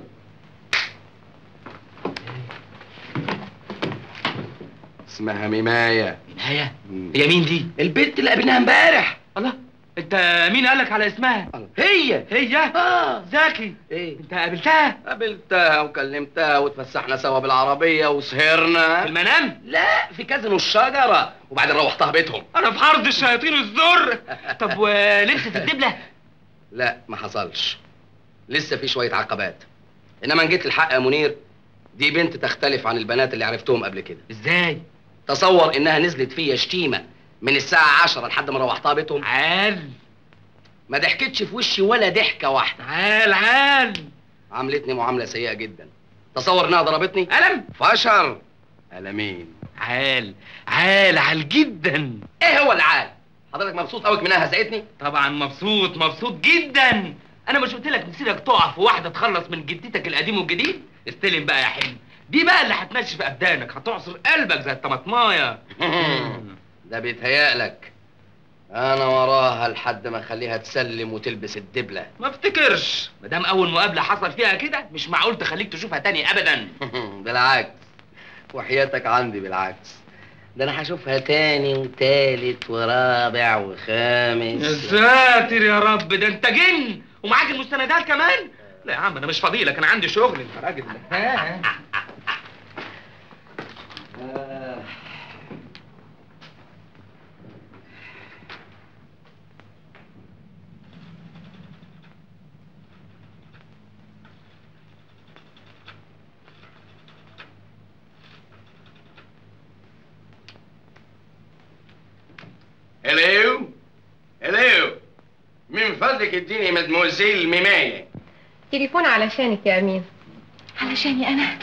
S2: اسمها ميمايه
S3: ميمايه هي مين دي؟
S2: البنت اللي قابلناها امبارح
S3: الله انت مين قالك على اسمها؟
S2: هي
S3: هي؟
S2: اه
S3: زكي
S2: ايه
S3: انت قابلتها؟
S2: قابلتها وكلمتها واتفسحنا سوا بالعربيه وسهرنا
S3: في المنام؟
S2: لا في كازينو الشجره وبعدين روحتها بيتهم
S3: انا في حرب الشياطين الزر طب ولبست الدبله؟
S2: لا ما حصلش لسه في شويه عقبات انما ان جيت الحق يا منير دي بنت تختلف عن البنات اللي عرفتهم قبل كده
S3: ازاي؟
S2: تصور انها نزلت فيا شتيمه من الساعه 10 لحد ما روحتها بيتهم
S3: عال
S2: ما ضحكتش في وشي ولا ضحكه واحده
S3: عال عال
S2: عاملتني معامله سيئه جدا تصور انها ضربتني
S3: قلم
S2: فشر قلمين
S3: عال عال عال جدا
S2: ايه هو العال حضرتك مبسوط قوي منها هزقتني
S3: طبعا مبسوط مبسوط جدا انا مش قلت لك مسيرك تقع في واحده تخلص من جدتك القديم والجديد استلم بقى يا حلم دي بقى اللي هتنشف ابدانك هتعصر قلبك زي الطماطمايه
S2: ده بيتهيألك انا وراها لحد ما اخليها تسلم وتلبس الدبله
S3: ما افتكرش ما دام اول مقابله حصل فيها كده مش معقول تخليك تشوفها تاني ابدا
S2: بالعكس وحياتك عندي بالعكس ده انا هشوفها تاني وتالت ورابع وخامس
S3: يا ساتر يا رب ده انت جن ومعاك المستندات كمان لا يا عم انا مش فاضي لك انا عندي شغل انت راجل
S4: هلو هلو من فضلك اديني مدموزيل ميمايه
S11: تليفون علشانك يا امين علشاني انا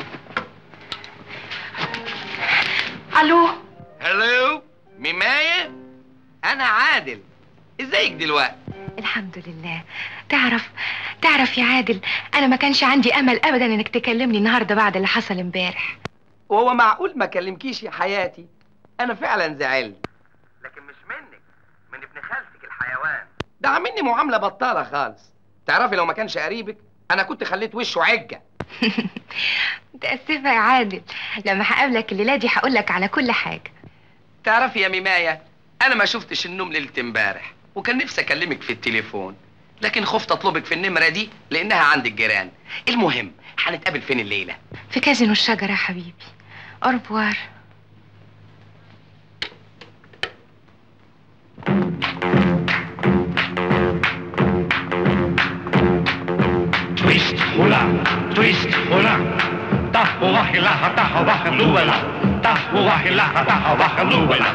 S11: الو
S2: هلو ميمايه انا عادل ازيك دلوقتي
S11: الحمد لله تعرف تعرف يا عادل انا ما كانش عندي امل ابدا انك تكلمني النهارده بعد اللي حصل امبارح
S2: وهو معقول ما كلمكيش يا حياتي انا فعلا زعلت لكن مش منك من ابن خالتك الحيوان ده عاملني معامله بطاله خالص تعرفي لو ما كانش قريبك انا كنت خليت وشه عجه
S11: متاسفه يا عادل لما هقابلك الليله دي هقول لك على كل حاجه
S2: تعرفي يا ميمايه انا ما شفتش النوم ليله امبارح وكان نفسي اكلمك في التليفون لكن خفت اطلبك في النمره دي لانها عند الجيران المهم هنتقابل فين الليله
S11: في كازينو الشجره يا حبيبي اوربوار
S14: Twist, hula, twist, hula. Tahoa hilaha, tahoa haluela. Tahoa hilaha, tahoa haluela.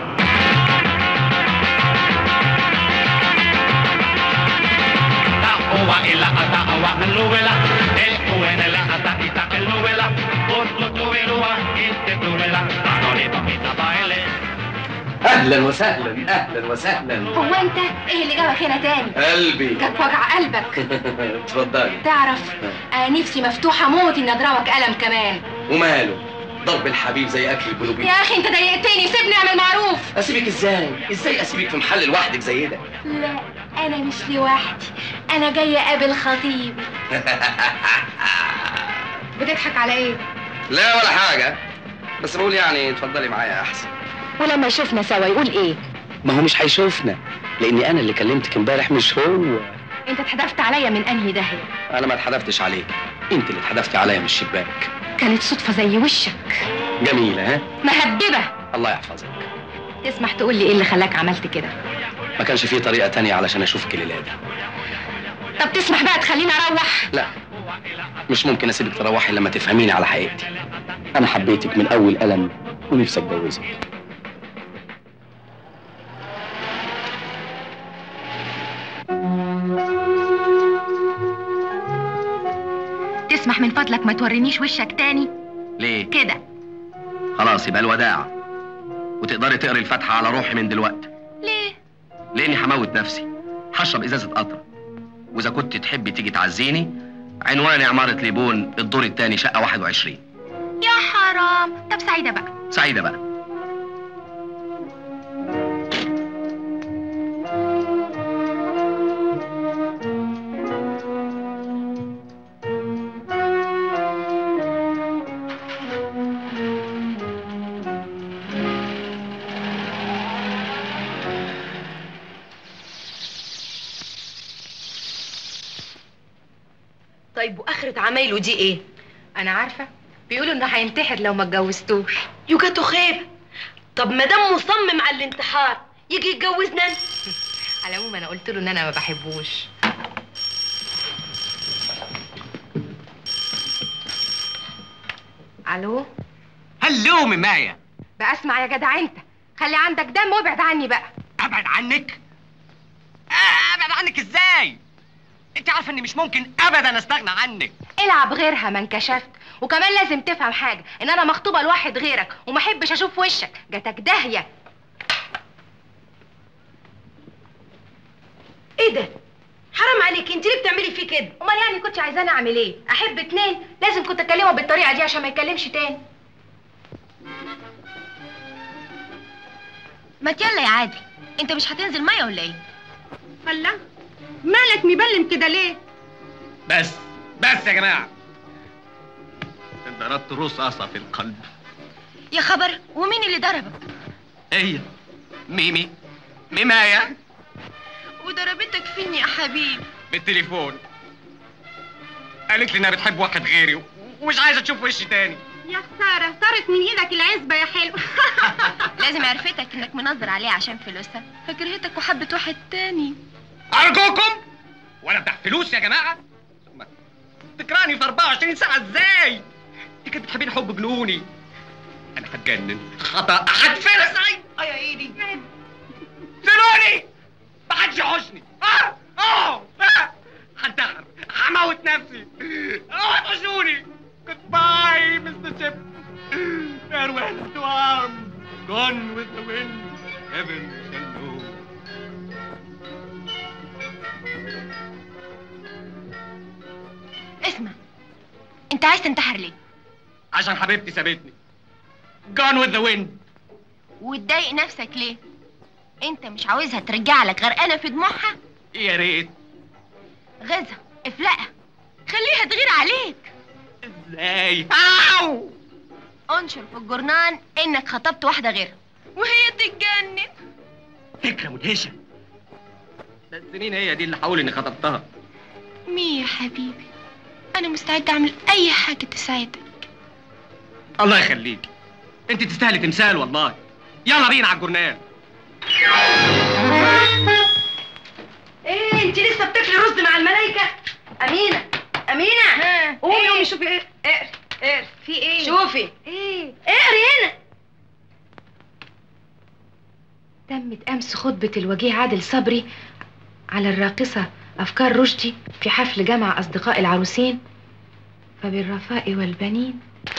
S14: Tahoa ilaha, tahoa haluela. E uene la ata ita eluela. Otlo tuvelua, inte tulela. Anoni papita baile.
S2: اهلا وسهلا اهلا وسهلا
S11: هو انت ايه اللي جابك هنا تاني
S2: قلبي
S11: جاب وجع قلبك
S2: اتفضلي
S11: تعرف انا نفسي مفتوحه موت اني اضربك قلم كمان
S2: وماله ضرب الحبيب زي اكل الجلوبين
S11: يا اخي انت ضايقتني سيبني اعمل معروف
S2: اسيبك ازاي ازاي اسيبك في محل لوحدك زي ده
S11: لا انا مش لوحدي انا جايه اقابل خطيبي بتضحك على ايه
S2: لا ولا حاجه بس بقول يعني اتفضلي معايا احسن
S11: ولما يشوفنا سوا يقول ايه
S5: ما هو مش هيشوفنا لاني انا اللي كلمتك امبارح مش هو
S11: انت اتحدفت عليا من انهي داهيه
S5: انا ما اتحدفتش عليك انت اللي اتحدفتي عليا من الشباك
S11: كانت صدفه زي وشك
S5: جميله ها
S11: مهببه
S5: الله يحفظك
S11: تسمح تقول لي ايه اللي خلاك عملت كده
S5: ما كانش فيه طريقه تانية علشان اشوفك الليله دي
S11: طب تسمح بقى تخليني اروح
S5: لا مش ممكن اسيبك تروحي لما تفهميني على حقيقتي انا حبيتك من اول قلم ونفسي اتجوزك
S11: تسمح من فضلك ما تورينيش وشك تاني
S2: ليه
S11: كده
S2: خلاص يبقى الوداع وتقدري تقري الفاتحه على روحي من دلوقتي
S11: ليه
S2: لاني هموت نفسي هشرب ازازه قطره واذا كنت تحبي تيجي تعزيني عنوان عماره ليبون الدور الثاني شقه 21
S11: يا حرام طب سعيده بقى
S2: سعيده بقى
S16: طيب واخرة عمايله دي ايه؟
S11: انا عارفه بيقولوا انه هينتحر لو ما اتجوزتوش
S16: يوجاته خير طب ما دام مصمم على الانتحار يجي يتجوزنا أنا.
S11: على العموم انا قلت له ان انا ما بحبوش الو
S14: هلو مماية
S11: بقى اسمع يا جدع انت خلي عندك دم وابعد عني بقى
S14: ابعد عنك آه، ابعد عنك ازاي انت عارفه اني مش ممكن ابدا استغنى عنك
S11: العب غيرها ما انكشفت وكمان لازم تفهم حاجه ان انا مخطوبه لواحد غيرك وما احبش اشوف وشك جاتك داهيه
S16: ايه ده؟ حرام عليك انت ليه بتعملي فيه كده؟
S11: امال يعني كنت عايزاني اعمل ايه احب اتنين لازم كنت اكلمه بالطريقه دي عشان ما يتكلمش تاني
S1: ما يلا يا عادل انت مش هتنزل ميه ولا ايه
S6: الله مالك مبلم كده ليه؟
S14: بس بس يا جماعه ضربت رصاصه في القلب
S1: يا خبر ومين اللي ضربك
S14: هي ميمي ميماية
S1: وضربتك فين يا حبيبي
S14: بالتليفون قالت لي انها بتحب واحد غيري ومش عايزه تشوف وشي تاني
S6: يا خسارة صارت من ايدك العزبة يا حلو
S1: لازم عرفتك انك منظر عليها عشان فلوسها فكرهتك وحبت واحد تاني
S14: ارجوكم وانا بتاع فلوس يا جماعه ثم تكرهني في 24 ساعه ازاي دي كانت بتحبيني حب جنوني انا هتجنن خطا هتفرس عين اه يا ايدي سيبوني ما حدش يحوشني اه اه آه. هنتحر هموت نفسي اه حوشوني جود باي مستر شيب farewell to arms gone with the wind heaven shall know
S1: اسمع انت عايز تنتحر ليه
S14: عشان حبيبتي سابتني gone with the wind
S1: وتضايق نفسك ليه انت مش عاوزها ترجع لك غرقانه في دموعها
S14: يا ريت
S1: غزها افلقها خليها تغير عليك
S14: ازاي اوو
S1: انشر في الجورنان انك خطبت واحده غيرها وهي تتجنن
S14: فكره مدهشه بس مين هي دي اللي حاول اني خطبتها
S1: مي يا حبيبي انا مستعده اعمل اي حاجه تساعدك
S14: الله يخليك انت تستاهلي تمثال والله يلا بينا على الجورنال
S16: ايه انت لسه بتاكلي رز مع الملايكة؟ أمينة أمينة قومي قومي شوفي ايه اقري اقري
S11: في ايه
S16: شوفي
S11: ايه
S16: اقري هنا
S11: تمت امس خطبه الوجيه عادل صبري على الراقصه افكار رشدي في حفل جمع اصدقاء العروسين فبالرفاء والبنين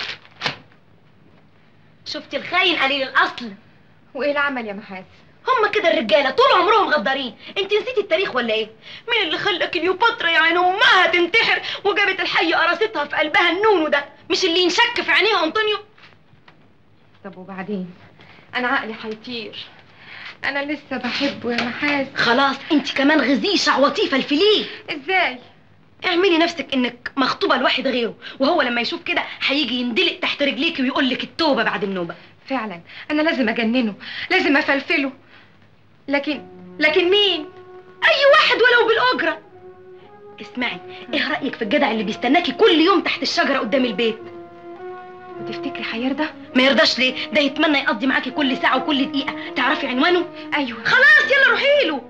S16: شفتي الخاين قليل الأصل
S11: وايه العمل يا محاسن
S16: هم كده الرجالة طول عمرهم غدارين انت نسيتي التاريخ ولا ايه؟ مين اللي خلى كليوباترا يا عين امها تنتحر وجابت الحية قراصتها في قلبها النونو ده مش اللي ينشك في عينيها انطونيو
S11: طب وبعدين انا عقلي هيطير انا لسه بحبه يا محاسن
S16: خلاص انت كمان غزيه شعوطيه فلفليه
S11: ازاي
S16: اعملي نفسك انك مخطوبه لواحد غيره وهو لما يشوف كده هيجي يندلق تحت رجليكي ويقول لك التوبه بعد النوبه
S11: فعلا انا لازم اجننه لازم افلفله لكن لكن مين
S16: اي واحد ولو بالاجره اسمعي ايه رايك في الجدع اللي بيستناكي كل يوم تحت الشجره قدام البيت
S11: وتفتكري هيرضى
S16: ما يرضاش ليه ده يتمنى يقضي معاكي كل ساعه وكل دقيقه تعرفي عنوانه
S11: ايوه
S16: خلاص يلا روحي له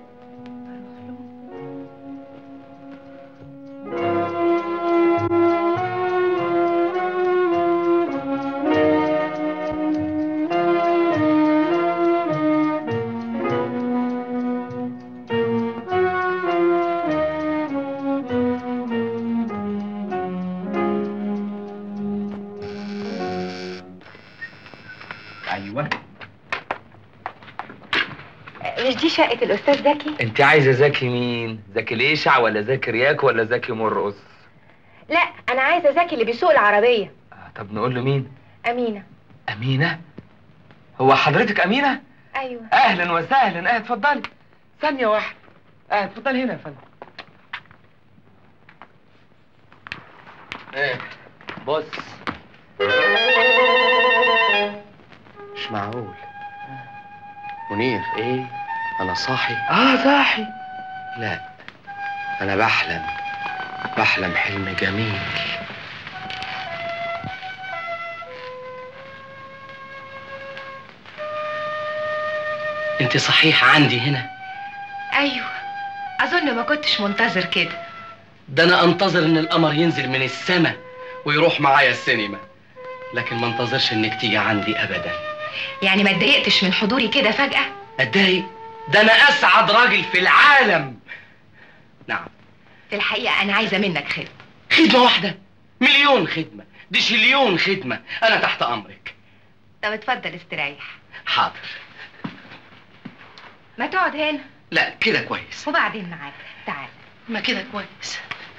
S3: ايوه
S11: مش دي شقه الاستاذ زكي
S3: انت عايزه زكي مين زكي ليشع ولا زكي رياك ولا زكي مرقص
S11: لا انا عايزه زكي اللي بيسوق العربيه
S3: طب نقول له مين
S11: امينه
S3: امينه هو حضرتك امينه
S11: ايوه
S3: اهلا وسهلا اه اتفضلي ثانيه واحده اه اتفضلي هنا يا فندم ايه بص
S2: مش معقول منير
S3: ايه
S2: انا صاحي
S3: اه صاحي
S2: لا انا بحلم بحلم حلم جميل انت صحيح عندي هنا
S11: ايوه اظن ما كنتش منتظر كده
S2: ده انا انتظر ان القمر ينزل من السماء ويروح معايا السينما لكن ما انتظرش انك تيجي عندي ابدا
S11: يعني ما اتضايقتش من حضوري كده فجاه
S2: اتضايق ده انا اسعد راجل في العالم نعم
S11: في الحقيقه انا عايزه منك خدمه
S2: خدمه واحده مليون خدمه دي شليون خدمه انا تحت امرك
S11: طب اتفضل استريح
S2: حاضر
S11: ما تقعد هنا
S2: لا كده كويس
S11: وبعدين معاك تعال
S2: ما كده كويس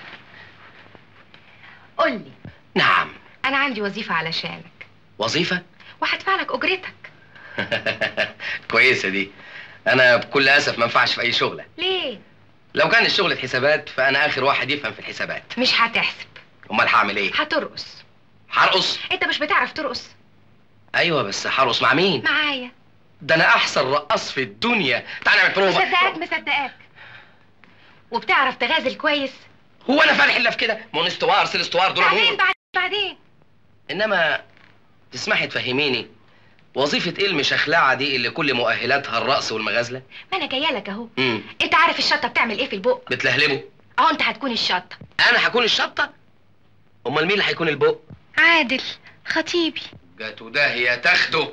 S11: قول لي
S2: نعم
S11: انا عندي وظيفه علشانك
S2: وظيفه
S11: وهدفع لك اجرتك
S2: كويسه دي انا بكل اسف ما انفعش في اي شغله
S11: ليه
S2: لو كان الشغل حسابات فانا اخر واحد يفهم في الحسابات
S11: مش هتحسب
S2: امال هعمل ايه
S11: هترقص
S2: هرقص
S11: انت مش بتعرف ترقص
S2: ايوه بس هرقص مع مين
S11: معايا
S2: ده انا احسن رقاص في الدنيا تعال نعمل بروفا
S11: مصدقاك مصدقاك وبتعرف تغازل كويس
S2: هو انا فالح الا في كده مونستوار سيلستوار دول
S11: بعدين
S2: أمور.
S11: بعدين بعدين
S2: انما تسمحي تفهميني وظيفة ايه المشخلعة دي اللي كل مؤهلاتها الرقص والمغازلة؟
S11: ما انا جايه لك اهو
S2: امم
S11: انت عارف الشطه بتعمل ايه في البق
S2: بتلهلبه
S11: اهو انت هتكون الشطه
S2: انا هكون الشطة؟ امال مين اللي هيكون البق؟
S11: عادل خطيبي
S2: جاتو داهية تاخده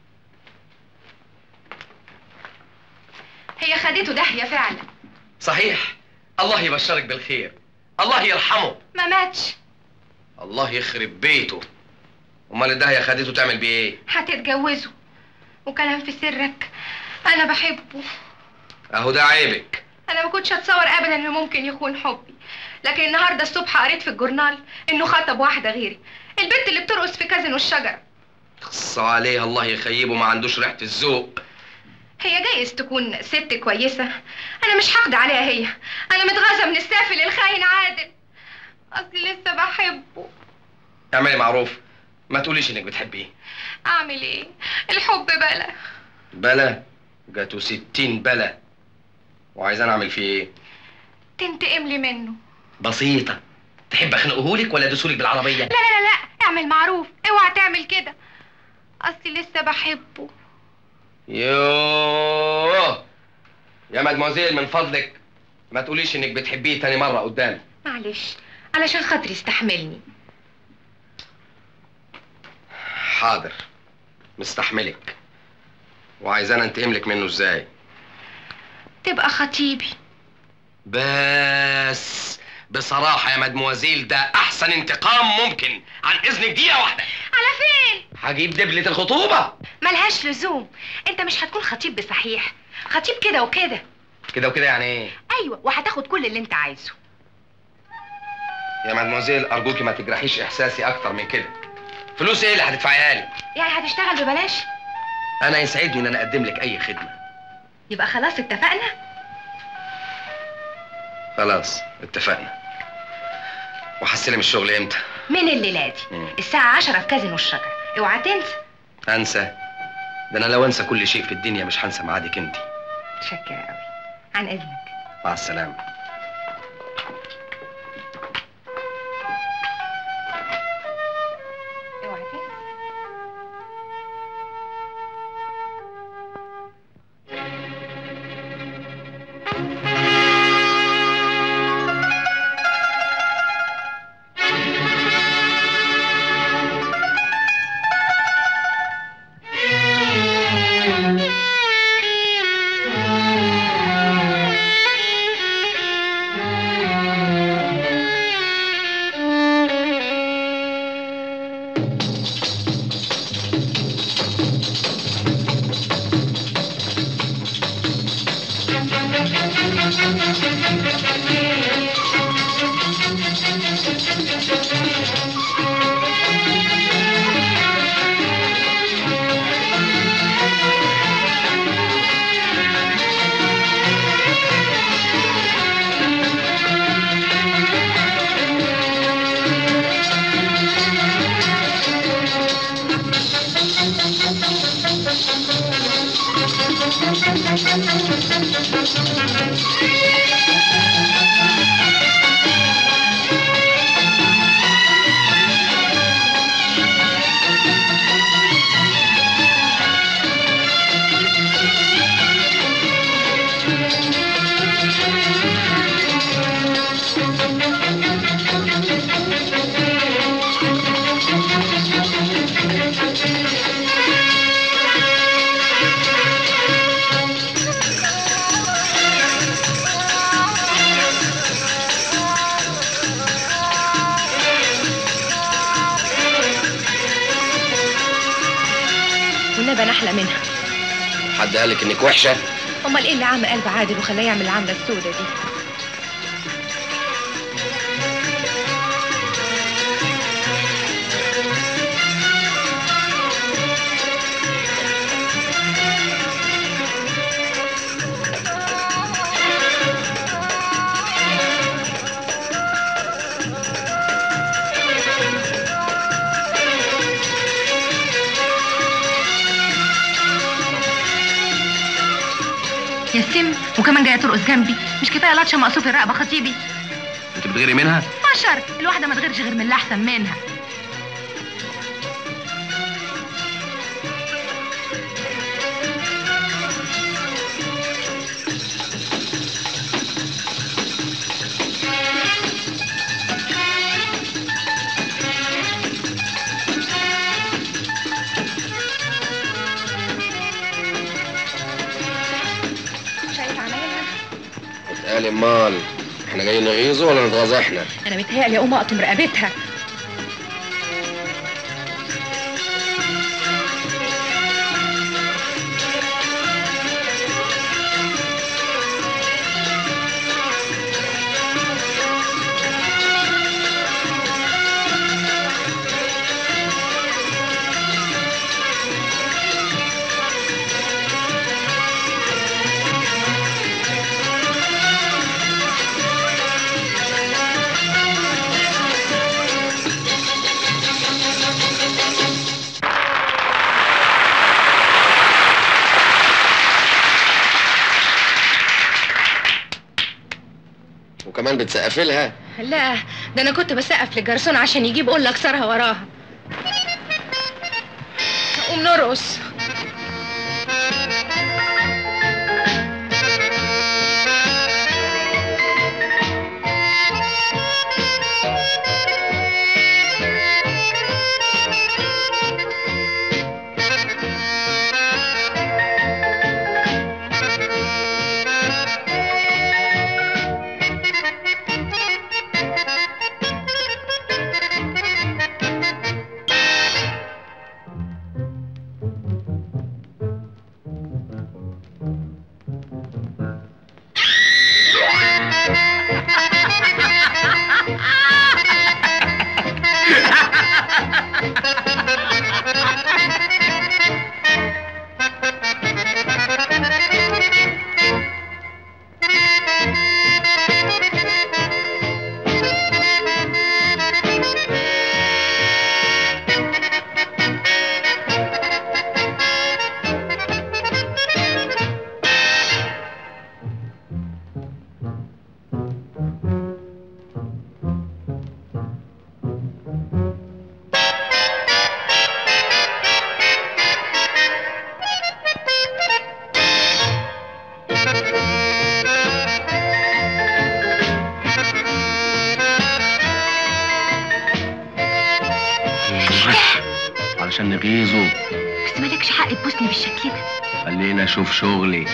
S11: هي خدته داهيه فعلا
S2: صحيح الله يبشرك بالخير الله يرحمه
S11: ما ماتش
S2: الله يخرب بيته امال الداهية خدته تعمل بيه ايه؟
S11: هتتجوزه وكلام في سرك انا بحبه
S2: اهو ده عيبك
S11: انا ما كنتش اتصور ابدا انه ممكن يخون حبي لكن النهارده الصبح قريت في الجورنال انه خطب واحده غيري البنت اللي بترقص في كازينو الشجره
S2: خص عليه الله يخيبه ما عندوش ريحة الذوق
S11: هي جايز تكون ست كويسه انا مش حقد عليها هي انا متغاظه من السافل الخاين عادل اصلي لسه بحبه
S2: اعملي معروف ما تقوليش انك بتحبيه
S11: اعمل ايه الحب بلا
S2: بلا جاتو ستين بلا وعايزان اعمل فيه ايه
S11: تنتقم لي منه
S2: بسيطة تحب اخنقهولك ولا ادوسهولك بالعربية
S11: لا لا لا لا اعمل معروف اوعى تعمل كده اصلي لسه بحبه
S2: يوه يا مدموزيل من فضلك ما تقوليش انك بتحبيه تاني مرة قدامي
S11: معلش علشان خاطري استحملني
S2: حاضر مستحملك وعايزانا انتقم لك منه ازاي
S11: تبقى خطيبي
S2: بس بصراحة يا مدموزيل ده أحسن انتقام ممكن عن إذنك دقيقة واحدة
S11: على فين
S2: هجيب دبلة الخطوبة
S11: ملهاش لزوم انت مش هتكون خطيب بصحيح خطيب كده وكده
S2: كده وكده يعني إيه؟
S11: ايوه وهتاخد كل اللي انت عايزه
S2: يا مدموزيل أرجوكي ما تجرحيش إحساسي أكتر من كده فلوس إيه اللي هتدفعيها لي؟
S11: يعني هتشتغل ببلاش
S2: أنا يسعدني إن أنا أقدم لك أي خدمة
S11: يبقى خلاص اتفقنا
S2: خلاص اتفقنا وهستلم الشغل امتى
S11: من الليله دي الساعه 10 في كازينو الشجره اوعى تنسى
S2: انسى ده انا لو انسى كل شيء في الدنيا مش هنسى ميعادك انت
S11: متشكره قوي عن اذنك
S2: مع السلامه
S11: اوعى تنسى والنبي انا احلى منها
S2: حد قالك انك وحشه
S11: امال ايه اللي عمى قلب عادل وخلاه يعمل العمله السوداء دي يا سم وكمان جايه ترقص جنبي مش كفايه لطشه مقصوف الرقبه خطيبي
S2: انت بتغيري منها
S11: ما شرط الواحده ما تغيرش غير من اللي احسن منها شايف عمايلها
S2: اتقال امال احنا جايين نغيظه ولا نتغاظ احنا
S11: انا متهيألي اقوم اقطم رقبتها
S2: وكمان بتسقفي لها
S11: لا ده انا كنت بسقف للجرسون عشان يجيب قله اكسرها وراها قوم نرقص
S5: نغيظه
S11: بس مالكش حق تبوسني بالشكل ده
S5: خلينا اشوف شغلي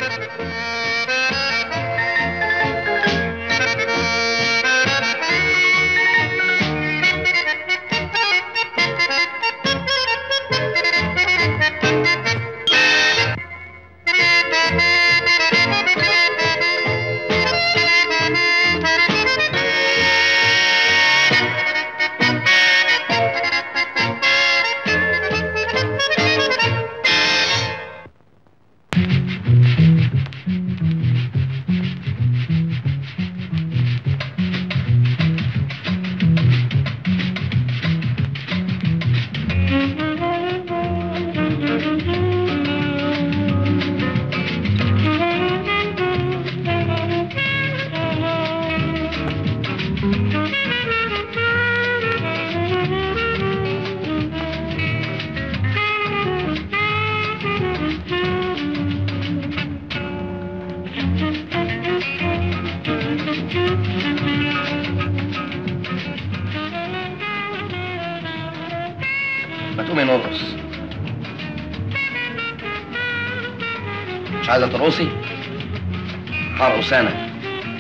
S5: ما تقومي نرقص مش عايزه ترقصي هرقص انا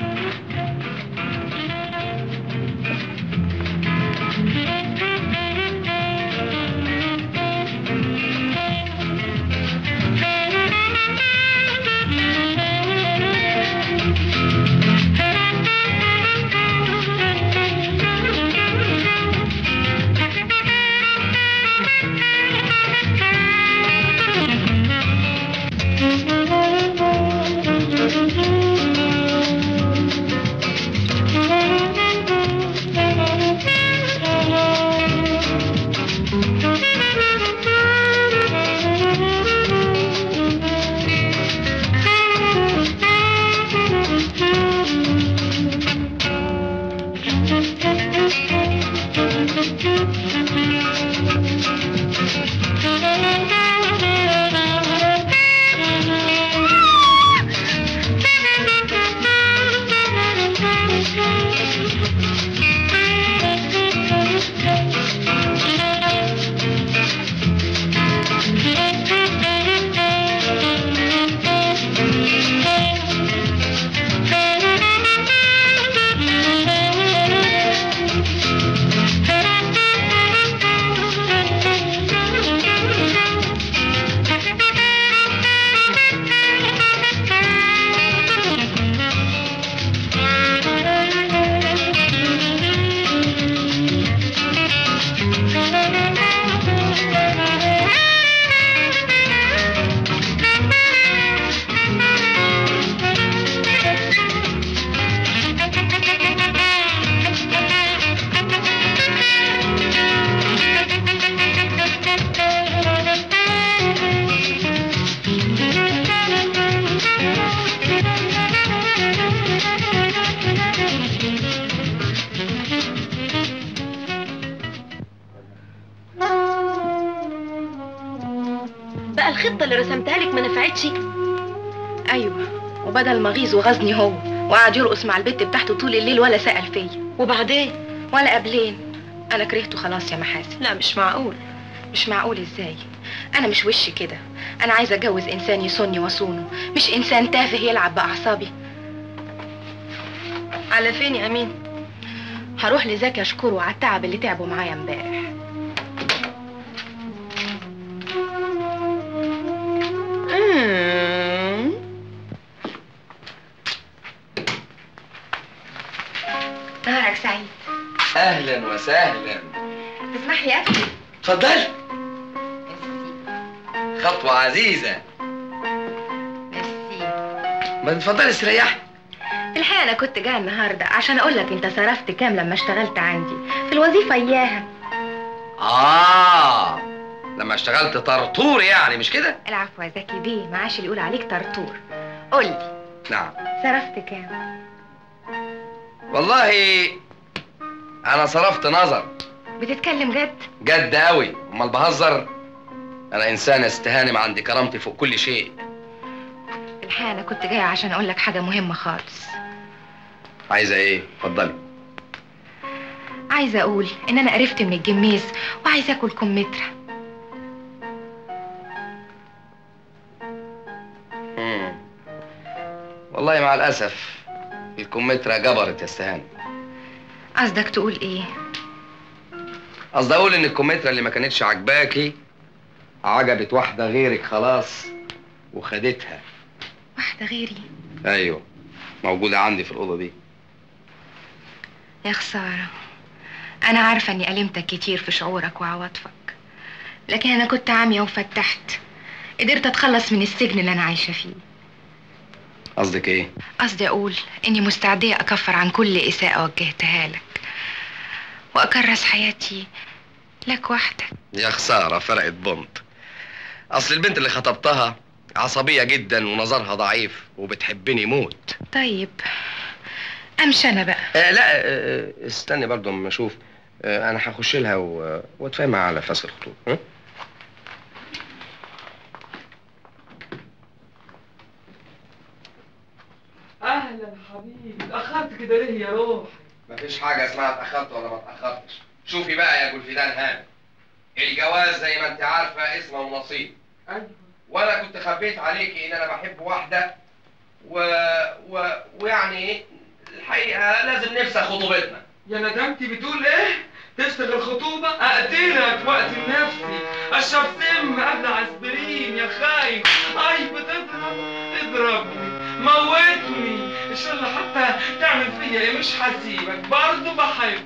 S16: بقى الخطه اللي رسمتها لك ما نفعتش
S11: ايوه وبدل ما غيظ وغزني هو وقعد يرقص مع البت بتاعته طول الليل ولا سأل فيا
S16: وبعدين
S11: ولا قبلين انا كرهته خلاص يا محاسن
S16: لا مش معقول
S11: مش معقول ازاي انا مش وش كده انا عايزه اتجوز انسان يصوني واصونه مش انسان تافه يلعب باعصابي
S16: على فين يا امين
S11: هروح لزكي اشكره على التعب اللي تعبه معايا امبارح
S16: مم.
S11: نهارك سعيد
S3: اهلا وسهلا
S11: تسمح لي اكل
S3: اتفضل خطوة عزيزة ما تتفضلي استريحي
S11: في الحقيقه انا كنت جايه النهارده عشان اقول لك انت صرفت كام لما اشتغلت عندي في الوظيفه اياها
S3: اه لما اشتغلت طرطور يعني مش كده
S11: العفو يا زكي بيه معاش اللي يقول عليك طرطور قول لي
S3: نعم
S11: صرفت كام
S3: والله انا صرفت نظر
S11: بتتكلم جد
S3: جد قوي امال بهزر انا انسان استهانم عندي كرامتي فوق كل شيء
S11: في الحقيقه انا كنت جايه عشان اقول لك حاجه مهمه خالص
S3: عايزه ايه اتفضلي
S11: عايزه اقول ان انا قرفت من الجميز وعايزه اكل كمثرى
S2: والله مع الاسف الكمثرى جبرت يا استهان
S11: قصدك تقول ايه
S2: قصدي اقول ان الكمثرى اللي ما كانتش عجباكي عجبت واحده غيرك خلاص وخدتها
S11: واحده غيري
S2: ايوه موجوده عندي في الاوضه دي
S11: يا خساره انا عارفه اني ألمتك كتير في شعورك وعواطفك لكن انا كنت عاميه وفتحت قدرت اتخلص من السجن اللي انا عايشه فيه
S2: قصدك ايه
S11: قصدي اقول اني مستعديه اكفر عن كل اساءه وجهتها لك واكرس حياتي لك وحدك
S2: يا خساره فرقت بنت اصل البنت اللي خطبتها عصبيه جدا ونظرها ضعيف وبتحبني موت
S11: طيب امشي انا بقى
S2: آه لا آه استني برضو اما اشوف آه انا هخش لها و... واتفاهم معاها على فصل الخطوبه ها؟
S3: اهلا حبيبي اتاخرت كده ليه يا روح
S2: مفيش حاجه اسمها اتاخرت ولا ما اتاخرتش شوفي بقى يا جولفيدان هانم الجواز زي ما انت عارفه اسمه ونصيب
S3: ايوه
S2: وانا كنت خبيت عليكي ان انا بحب واحده و... و... ويعني ايه الحقيقه لازم نفسخ خطوبتنا
S3: يا ندمتي بتقول ايه تفسخ الخطوبة اقتلك وقت نفسي اشرب سم قبل اسبرين يا خايف اي بتضرب اضربني موتني ان شاء الله حتى تعمل فيا ايه مش هسيبك برضه بحبك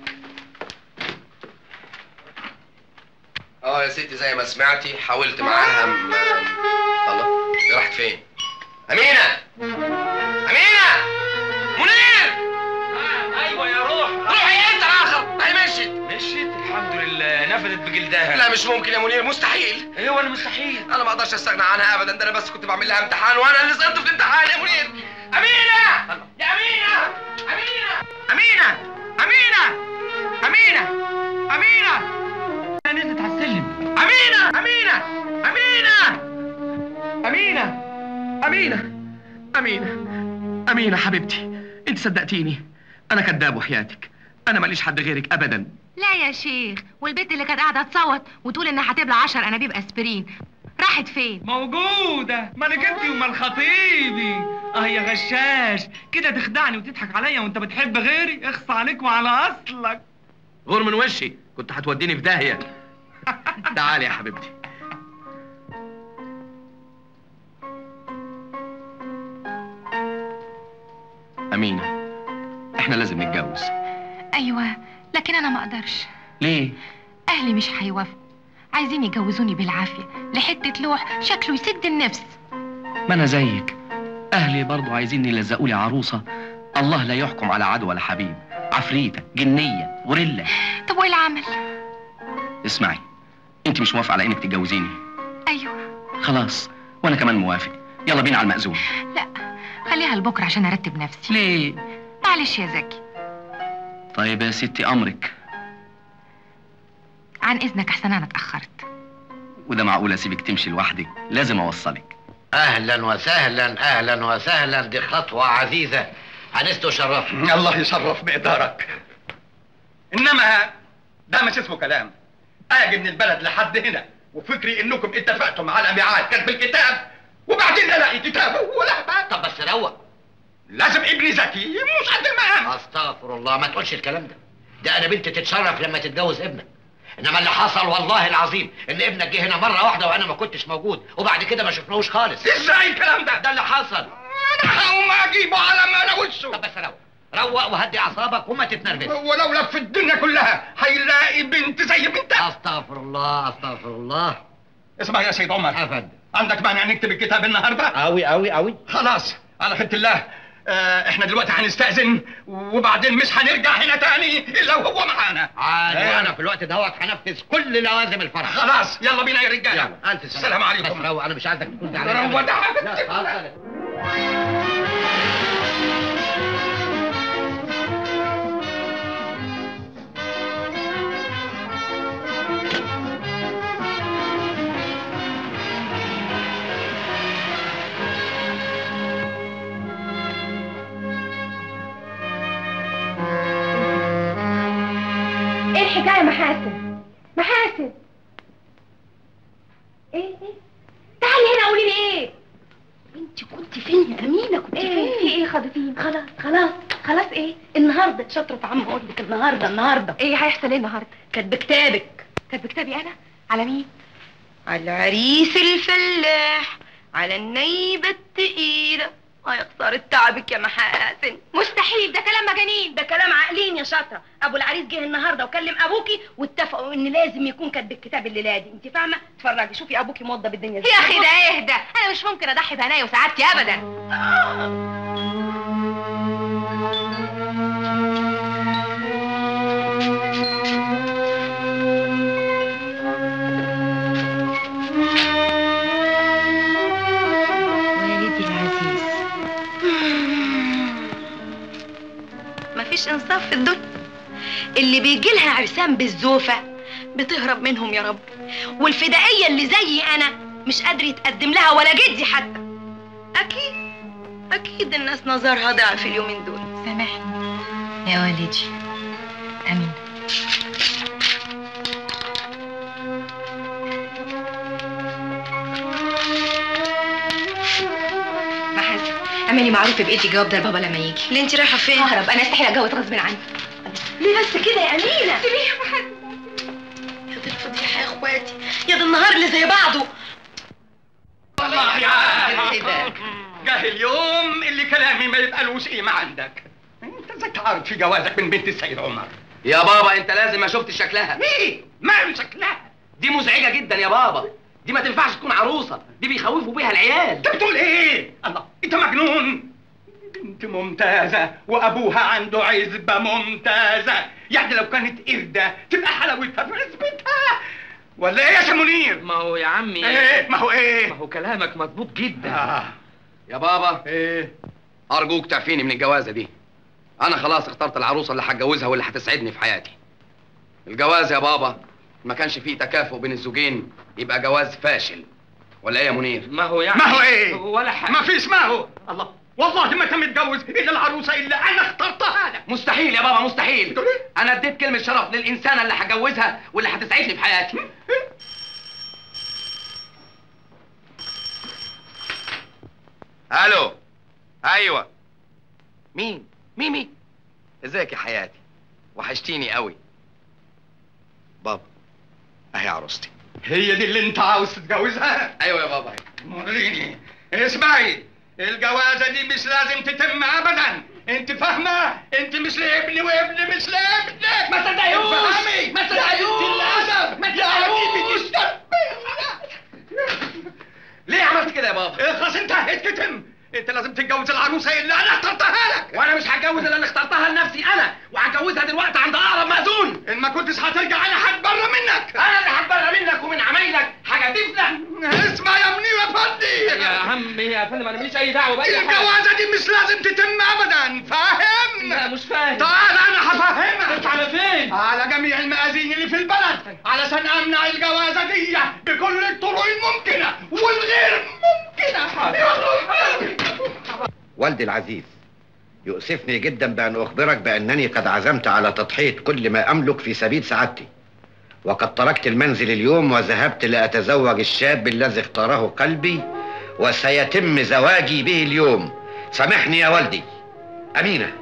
S2: اه يا ستي زي ما سمعتي حاولت معاها م... الله دي راحت فين امينه امينه منير
S3: ايوه يا روح
S2: روحي انت اخر هي مشيت
S3: مشيت الحمد لله نفذت بجلدها
S2: لا مش ممكن يا منير مستحيل
S3: ايه هو اللي مستحيل
S2: انا ما اقدرش استغنى عنها ابدا ده انا بس كنت بعمل لها امتحان وانا اللي سقطت في الامتحان يا منير امينه يا امينه امينه امينه امينه امينه امينه
S3: نزلت على السلم
S2: امينه امينه امينه
S3: امينه امينه امينه امينه حبيبتي انت صدقتيني انا كذاب وحياتك انا ماليش حد غيرك ابدا
S11: لا يا شيخ والبنت اللي كانت قاعده تصوت وتقول انها هتبلع 10 انابيب اسبرين راحت فين
S3: موجودة مالك انت ومال خطيبي اه يا غشاش كده تخدعني وتضحك عليا وانت بتحب غيري اخص عليك وعلى اصلك
S2: غور من وشي كنت هتوديني في داهيه
S3: تعالي يا حبيبتي
S2: امينه احنا لازم نتجوز
S11: ايوه لكن انا ما اقدرش
S2: ليه
S11: اهلي مش هيوافقوا عايزين يجوزوني بالعافيه لحته لوح شكله يسد النفس
S5: ما انا زيك اهلي برضو عايزين يلزقوا لي عروسه الله لا يحكم على عدو ولا حبيب عفريته جنيه غوريلا
S11: طب وايه العمل
S5: اسمعي انت مش موافقه على انك تتجوزيني
S11: ايوه
S5: خلاص وانا كمان موافق يلا بينا على المأذون
S11: لا خليها لبكره عشان ارتب نفسي
S5: ليه
S11: معلش يا زكي
S5: طيب يا ستي امرك
S11: عن اذنك احسن انا اتاخرت
S5: وده معقول اسيبك تمشي لوحدك لازم اوصلك
S12: اهلا وسهلا اهلا وسهلا دي خطوه عزيزه انست وشرفت
S4: الله يشرف بإدارك إنما ده مش اسمه كلام أجي من البلد لحد هنا وفكري إنكم اتفقتم على ميعاد كتب الكتاب وبعدين ألاقي كتابه ولا بقى
S12: طب بس روق
S4: لازم ابني ذكي مش قد المقام
S12: استغفر الله ما تقولش الكلام ده ده انا بنت تتشرف لما تتجوز ابنك انما اللي حصل والله العظيم ان ابنك جه هنا مره واحده وانا ما كنتش موجود وبعد كده ما شفناهوش خالص
S4: ازاي الكلام ده
S12: ده اللي حصل
S4: انا هقوم اجيبه على ما انا وشه
S12: طب بس روق روق وهدي اعصابك وما تتنرفزش
S4: ولو لف الدنيا كلها هيلاقي بنت زي بنتك
S12: استغفر الله استغفر الله
S4: اسمع يا سيد عمر
S12: افندم
S4: عندك مانع نكتب الكتاب النهارده
S12: قوي قوي قوي
S4: خلاص على خيرة الله آه احنا دلوقتي هنستأذن وبعدين مش هنرجع هنا تاني الا وهو معانا
S12: عادي
S4: آه.
S12: وانا في الوقت دهوت هنفذ كل لوازم الفرح
S4: خلاص يلا بينا يا رجاله
S12: يلا الف سلام
S4: السلام عليكم
S12: بس روق انا مش عايزك تكون زعلان
S4: روق ده
S12: لا خلاص
S16: ايه الحكايه محاسن محاسن ايه ايه تعالي هنا قولي لي ايه انت كنت فين يا امينه كنت فين خضتيني خلاص خلاص خلاص ايه النهارده شاطره عم اقول لك النهارده النهارده
S11: ايه هيحصل ايه النهارده
S16: كاتبه كتابك
S11: كاتبه كتابي انا على مين
S16: على العريس الفلاح على النيبه التقيله اه يا خساره تعبك يا محاسن
S11: مستحيل ده كلام مجانين
S16: ده كلام عاقلين يا شاطره ابو العريس جه النهارده وكلم ابوكي واتفقوا ان لازم يكون كاتب الكتاب الليله دي انت فاهمه اتفرجي شوفي ابوكي موضب الدنيا ازاي
S11: يا اخي ده اهدى انا مش ممكن اضحي بهنايا وسعادتي ابدا
S16: والدي العزيز مفيش انصاف في الدنيا اللي بيجي لها عرسان بالزوفه بتهرب منهم يا رب والفدائيه اللي زيي انا مش قادر يتقدم لها ولا جدي حتى اكيد اكيد الناس نظرها ضعف اليومين دول
S11: سامحني يا والدي امين محاسن اعملي معروف بايدي جواب ده لبابا لما يجي
S16: اللي انت رايحه فين
S11: ههرب انا استحيل اتجوز غصب عني
S16: ليه بس كده يا امينه
S11: سيبيه يا محاسن
S16: يا دي الفضيحه يا اخواتي يا دي النهار اللي زي بعضه
S4: والله يا جه اليوم اللي كلامي ما يبقالوش قيمة عندك انت ازاي تعرض في جوازك من بنت السيد عمر
S2: يا بابا انت لازم ما شفت شكلها
S4: ايه ماله شكلها
S2: دي مزعجه جدا يا بابا دي ما تنفعش تكون عروسه دي بيخوفوا بيها العيال
S4: انت بتقول ايه الله انت مجنون بنت ممتازة وأبوها عنده عزبة ممتازة يعني لو كانت قردة تبقى حلاوتها في عزبتها ولا ايه يا سي منير؟
S5: ما هو يا عمي
S4: ايه ما هو ايه؟
S5: ما هو كلامك مظبوط جدا
S4: آه.
S2: يا بابا
S4: ايه
S2: ارجوك تعفيني من الجوازه دي انا خلاص اخترت العروسه اللي هتجوزها واللي هتسعدني في حياتي الجواز يا بابا ما كانش فيه تكافؤ بين الزوجين يبقى جواز فاشل ولا ايه يا منير
S5: ما هو يعني
S4: ما هو ايه؟
S5: ولا حاجه
S4: ما فيش ما هو الله والله ما انت متجوز الا العروسة اللي انا اخترتها لك
S2: مستحيل يا بابا مستحيل انا اديت كلمه شرف للانسانه اللي هجوزها واللي هتسعدني في حياتي الو ايوه مين ميمي ازيك يا حياتي وحشتيني قوي
S12: بابا اهي عروستي
S4: هي دي اللي انت عاوز تتجوزها؟
S2: ايوه يا بابا
S4: وريني اسمعي الجوازة دي مش لازم تتم ابدا انت فاهمة؟ انت مش لابني وابني مش لابنك
S2: ما تصدقيهوش
S4: افهمي
S2: ما تصدقيهوش
S4: انت الادب
S2: ما
S4: يعني
S2: تصدقيهوش ليه عملت كده يا بابا؟
S4: اخلص انتهت تتم انت لازم تتجوز العروسة اللي انا اخترتها لك
S2: وانا مش هتجوز اللي انا اخترتها لنفسي انا وهتجوزها دلوقتي عند اقرب مأذون
S4: ان ما كنتش هترجع انا هتبرى منك
S2: انا اللي هتبرى منك ومن عمايلك حاجه تفلح
S4: اسمع يا منير يا فندي
S5: يا عم يا فندم انا ماليش اي دعوه باي حاجه
S4: الجوازة دي مش لازم تتم ابدا فاهم؟
S5: لا مش فاهم
S4: تعال انا هفهمك
S5: على فين؟
S4: على جميع المآذين اللي في البلد علشان امنع الجوازة دي بكل الطرق الممكنة والغير ممكنة
S12: والدي العزيز يؤسفني جدا بأن أخبرك بأنني قد عزمت على تضحية كل ما أملك في سبيل سعادتي وقد تركت المنزل اليوم وذهبت لأتزوج الشاب الذي اختاره قلبي وسيتم زواجي به اليوم سامحني يا والدي أمينة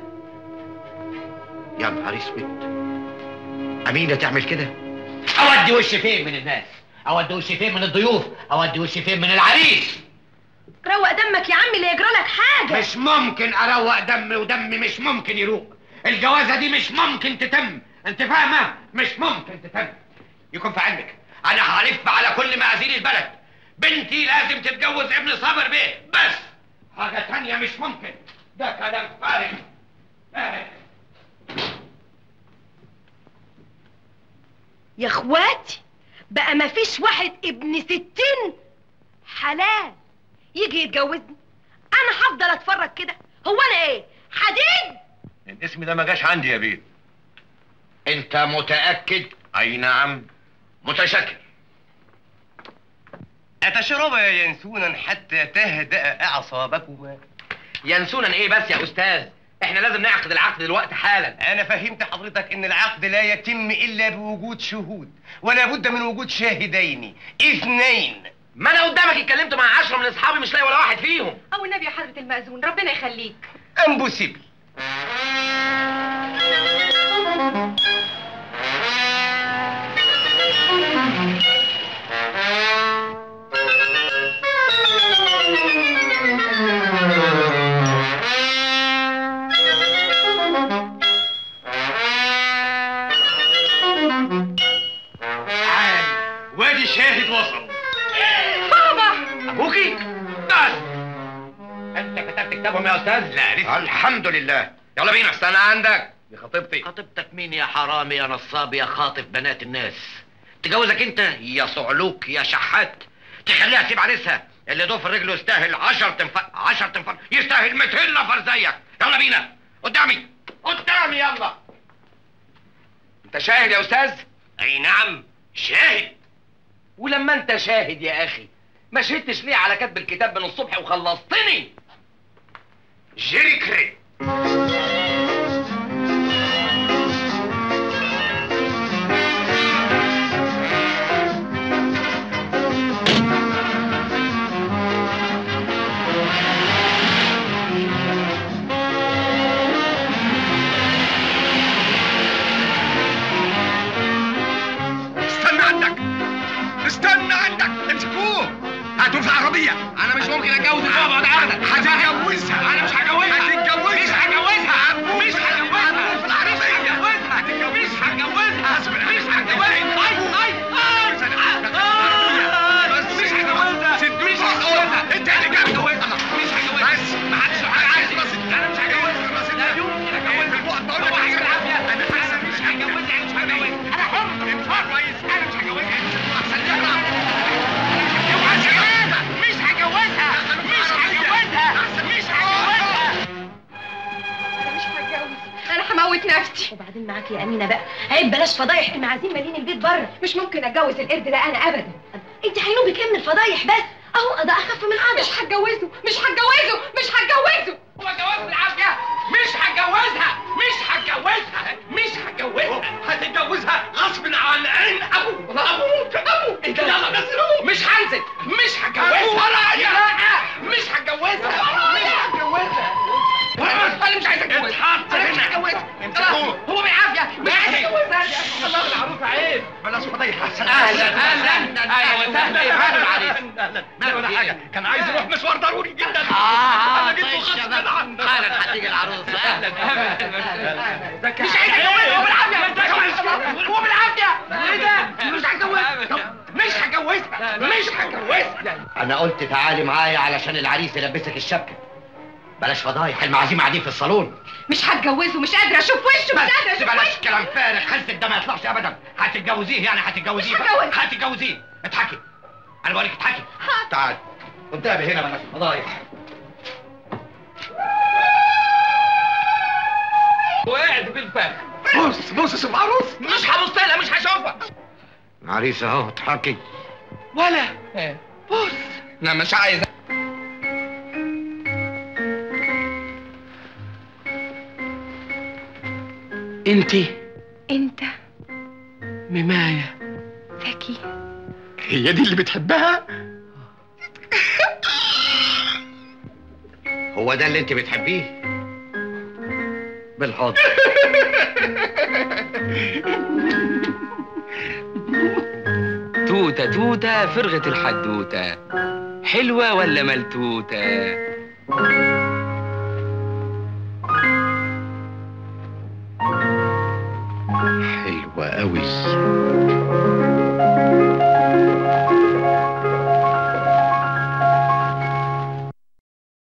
S12: يا نهار اسود أمينة تعمل كده
S17: اودي وشي فين من الناس اودي وشي فين من الضيوف اودي وشي فين من العريس
S16: روق دمك يا عمي لا يجرى لك حاجه
S12: مش ممكن أروق دمي ودمي مش ممكن يروق الجوازة دي مش ممكن تتم انت فاهمة مش ممكن تتم يكون في علمك انا هلف على كل مآذين البلد بنتي لازم تتجوز ابن صابر بيه بس حاجة تانية مش ممكن ده كلام فارغ فارغ
S16: يا اخواتي بقى ما فيش واحد ابن ستين حلال يجي يتجوزني انا هفضل اتفرج كده هو انا ايه حديد
S12: الاسم ده ما جاش عندي يا بيه انت متأكد اي نعم متشكر
S18: أتشرب ينسونا حتى تهدأ أعصابكما
S2: ينسونا ايه بس يا استاذ احنا لازم نعقد العقد دلوقتي حالا
S18: أنا فهمت حضرتك إن العقد لا يتم إلا بوجود شهود ولا بد من وجود شاهدين اثنين
S2: ما انا قدامك اتكلمت مع عشرة من اصحابي مش لاقي ولا واحد فيهم
S11: او النبي يا حضره المأذون ربنا يخليك
S18: امبوسيبل وادي شاهد وصل
S11: بابا
S18: ابوكي تعال انت كتبت كتابهم يا استاذ لا لسه
S12: الحمد لله
S2: يلا بينا استنى عندك دي خطيبتي
S12: خطيبتك مين يا حرامي يا نصاب يا خاطف بنات الناس تجوزك انت يا صعلوك يا شحات تخليها تسيب عريسها اللي ضفر رجله يستاهل 10 تنفار 10 تنفار يستاهل 200 نفر زيك يلا بينا قدامي قدامي يلا
S2: انت شاهد يا استاذ
S18: اي نعم شاهد
S2: ولما انت شاهد يا اخي ما شهدتش ليه على كتب الكتاب من الصبح وخلصتني
S18: جيري كري
S4: استنى عندك استنى عندك امسكوه هاتوه في العربية
S2: انا مش ممكن اتجوز بابا ده ابدا
S4: هتتجوزها
S2: انا مش هجوزها
S4: هتتجوزها
S2: مش هجوزها مش
S4: هتجوزها
S2: هجوزها
S4: في العربية
S2: مش هجوزها
S4: اصبر
S2: مش هجوزها اي اي اي
S4: بس
S2: مش هجوزها
S4: سدوه
S2: مش هجوزها
S4: انت اللي جاب
S2: مش هجوزها
S4: بس
S2: ما حدش له حاجه عندي انا مش هجوزها لا يمكن اجوزها
S4: بقول لك
S2: هو
S4: حاجة
S2: بالعافيه
S4: انا
S2: انا مش هجوزها مش هجوزها انا حر حر كويس انا مش هجوزها احسن يقرا اوعى تجوزها مش هجوزها مش هجوزها مش هجوزها
S11: انا مش هتجوز انا هموت نفسي
S16: وبعدين معاك يا امينه بقى عيب بلاش فضايح المعازيم مالين البيت بره
S11: مش ممكن اتجوز القرد ده انا ابدا
S16: انت هينوبك ايه من الفضايح بس اهو ده اخف من القدر
S11: مش هتجوزه مش هتجوزه مش هتجوزه
S2: هو جواز بالعافيه مش هتجوزها مش هتجوزها مش هتجوزها
S4: هتتجوزها غصب عن عين ابوه
S2: ابوك ابوك
S4: يلا نزلوه
S2: مش هنزل مش هتجوزها
S4: أبو ورايا.
S2: لا مش هتجوزها مش هتجوزها انا مش عايز اتجوزها
S4: اتحط
S2: انا مش
S4: هنا.
S2: هتجوزها
S4: امسكوه.
S2: هو بالعافيه مش عايز
S4: ماشي.
S2: اتجوزها الله العروسه عيب
S4: بلاش فضايح احسن
S2: اهلا اهلا اهلا وسهلا يا فندم العريس
S4: لا ولا حاجة كان عايز يروح مشوار ضروري جدا
S12: آه،
S4: انا جبته
S12: طيب
S4: غصب
S12: شباب.
S4: عنه
S12: حالا هتيجي العروسه اهلا
S2: مش عايز اتجوزها هو بالعافيه هو بالعافيه ايه ده مش هتجوزها مش هتجوزها مش هتجوزها
S12: انا قلت تعالي معايا علشان العريس يلبسك الشبكه بلاش فضايح المعازيم قاعدين في الصالون
S11: مش هتجوزه مش قادره اشوف وشه مش قادره
S12: بس
S11: اشوف
S12: بلاش
S11: وشه
S12: كلام فارغ خلصك ده ما يطلعش ابدا هتتجوزيه يعني هتتجوزيه
S11: مش هتجوز.
S12: هتتجوزيه اضحكي انا بقول لك اضحكي تعال قدامي هنا بلاش فضايح
S2: وقعت في الفخ
S4: بص بص شوف عروس
S2: مش هبص لها مش هشوفها
S12: عريس اهو اضحكي
S2: ولا بص انا مش عايز انتي
S11: انت
S2: مماية
S11: ذكي
S4: هي دي اللي بتحبها
S12: هو ده اللي انت بتحبيه بالحضن
S5: توتة توتة فرغة الحدوتة حلوة ولا ملتوتة
S12: حلوة قوي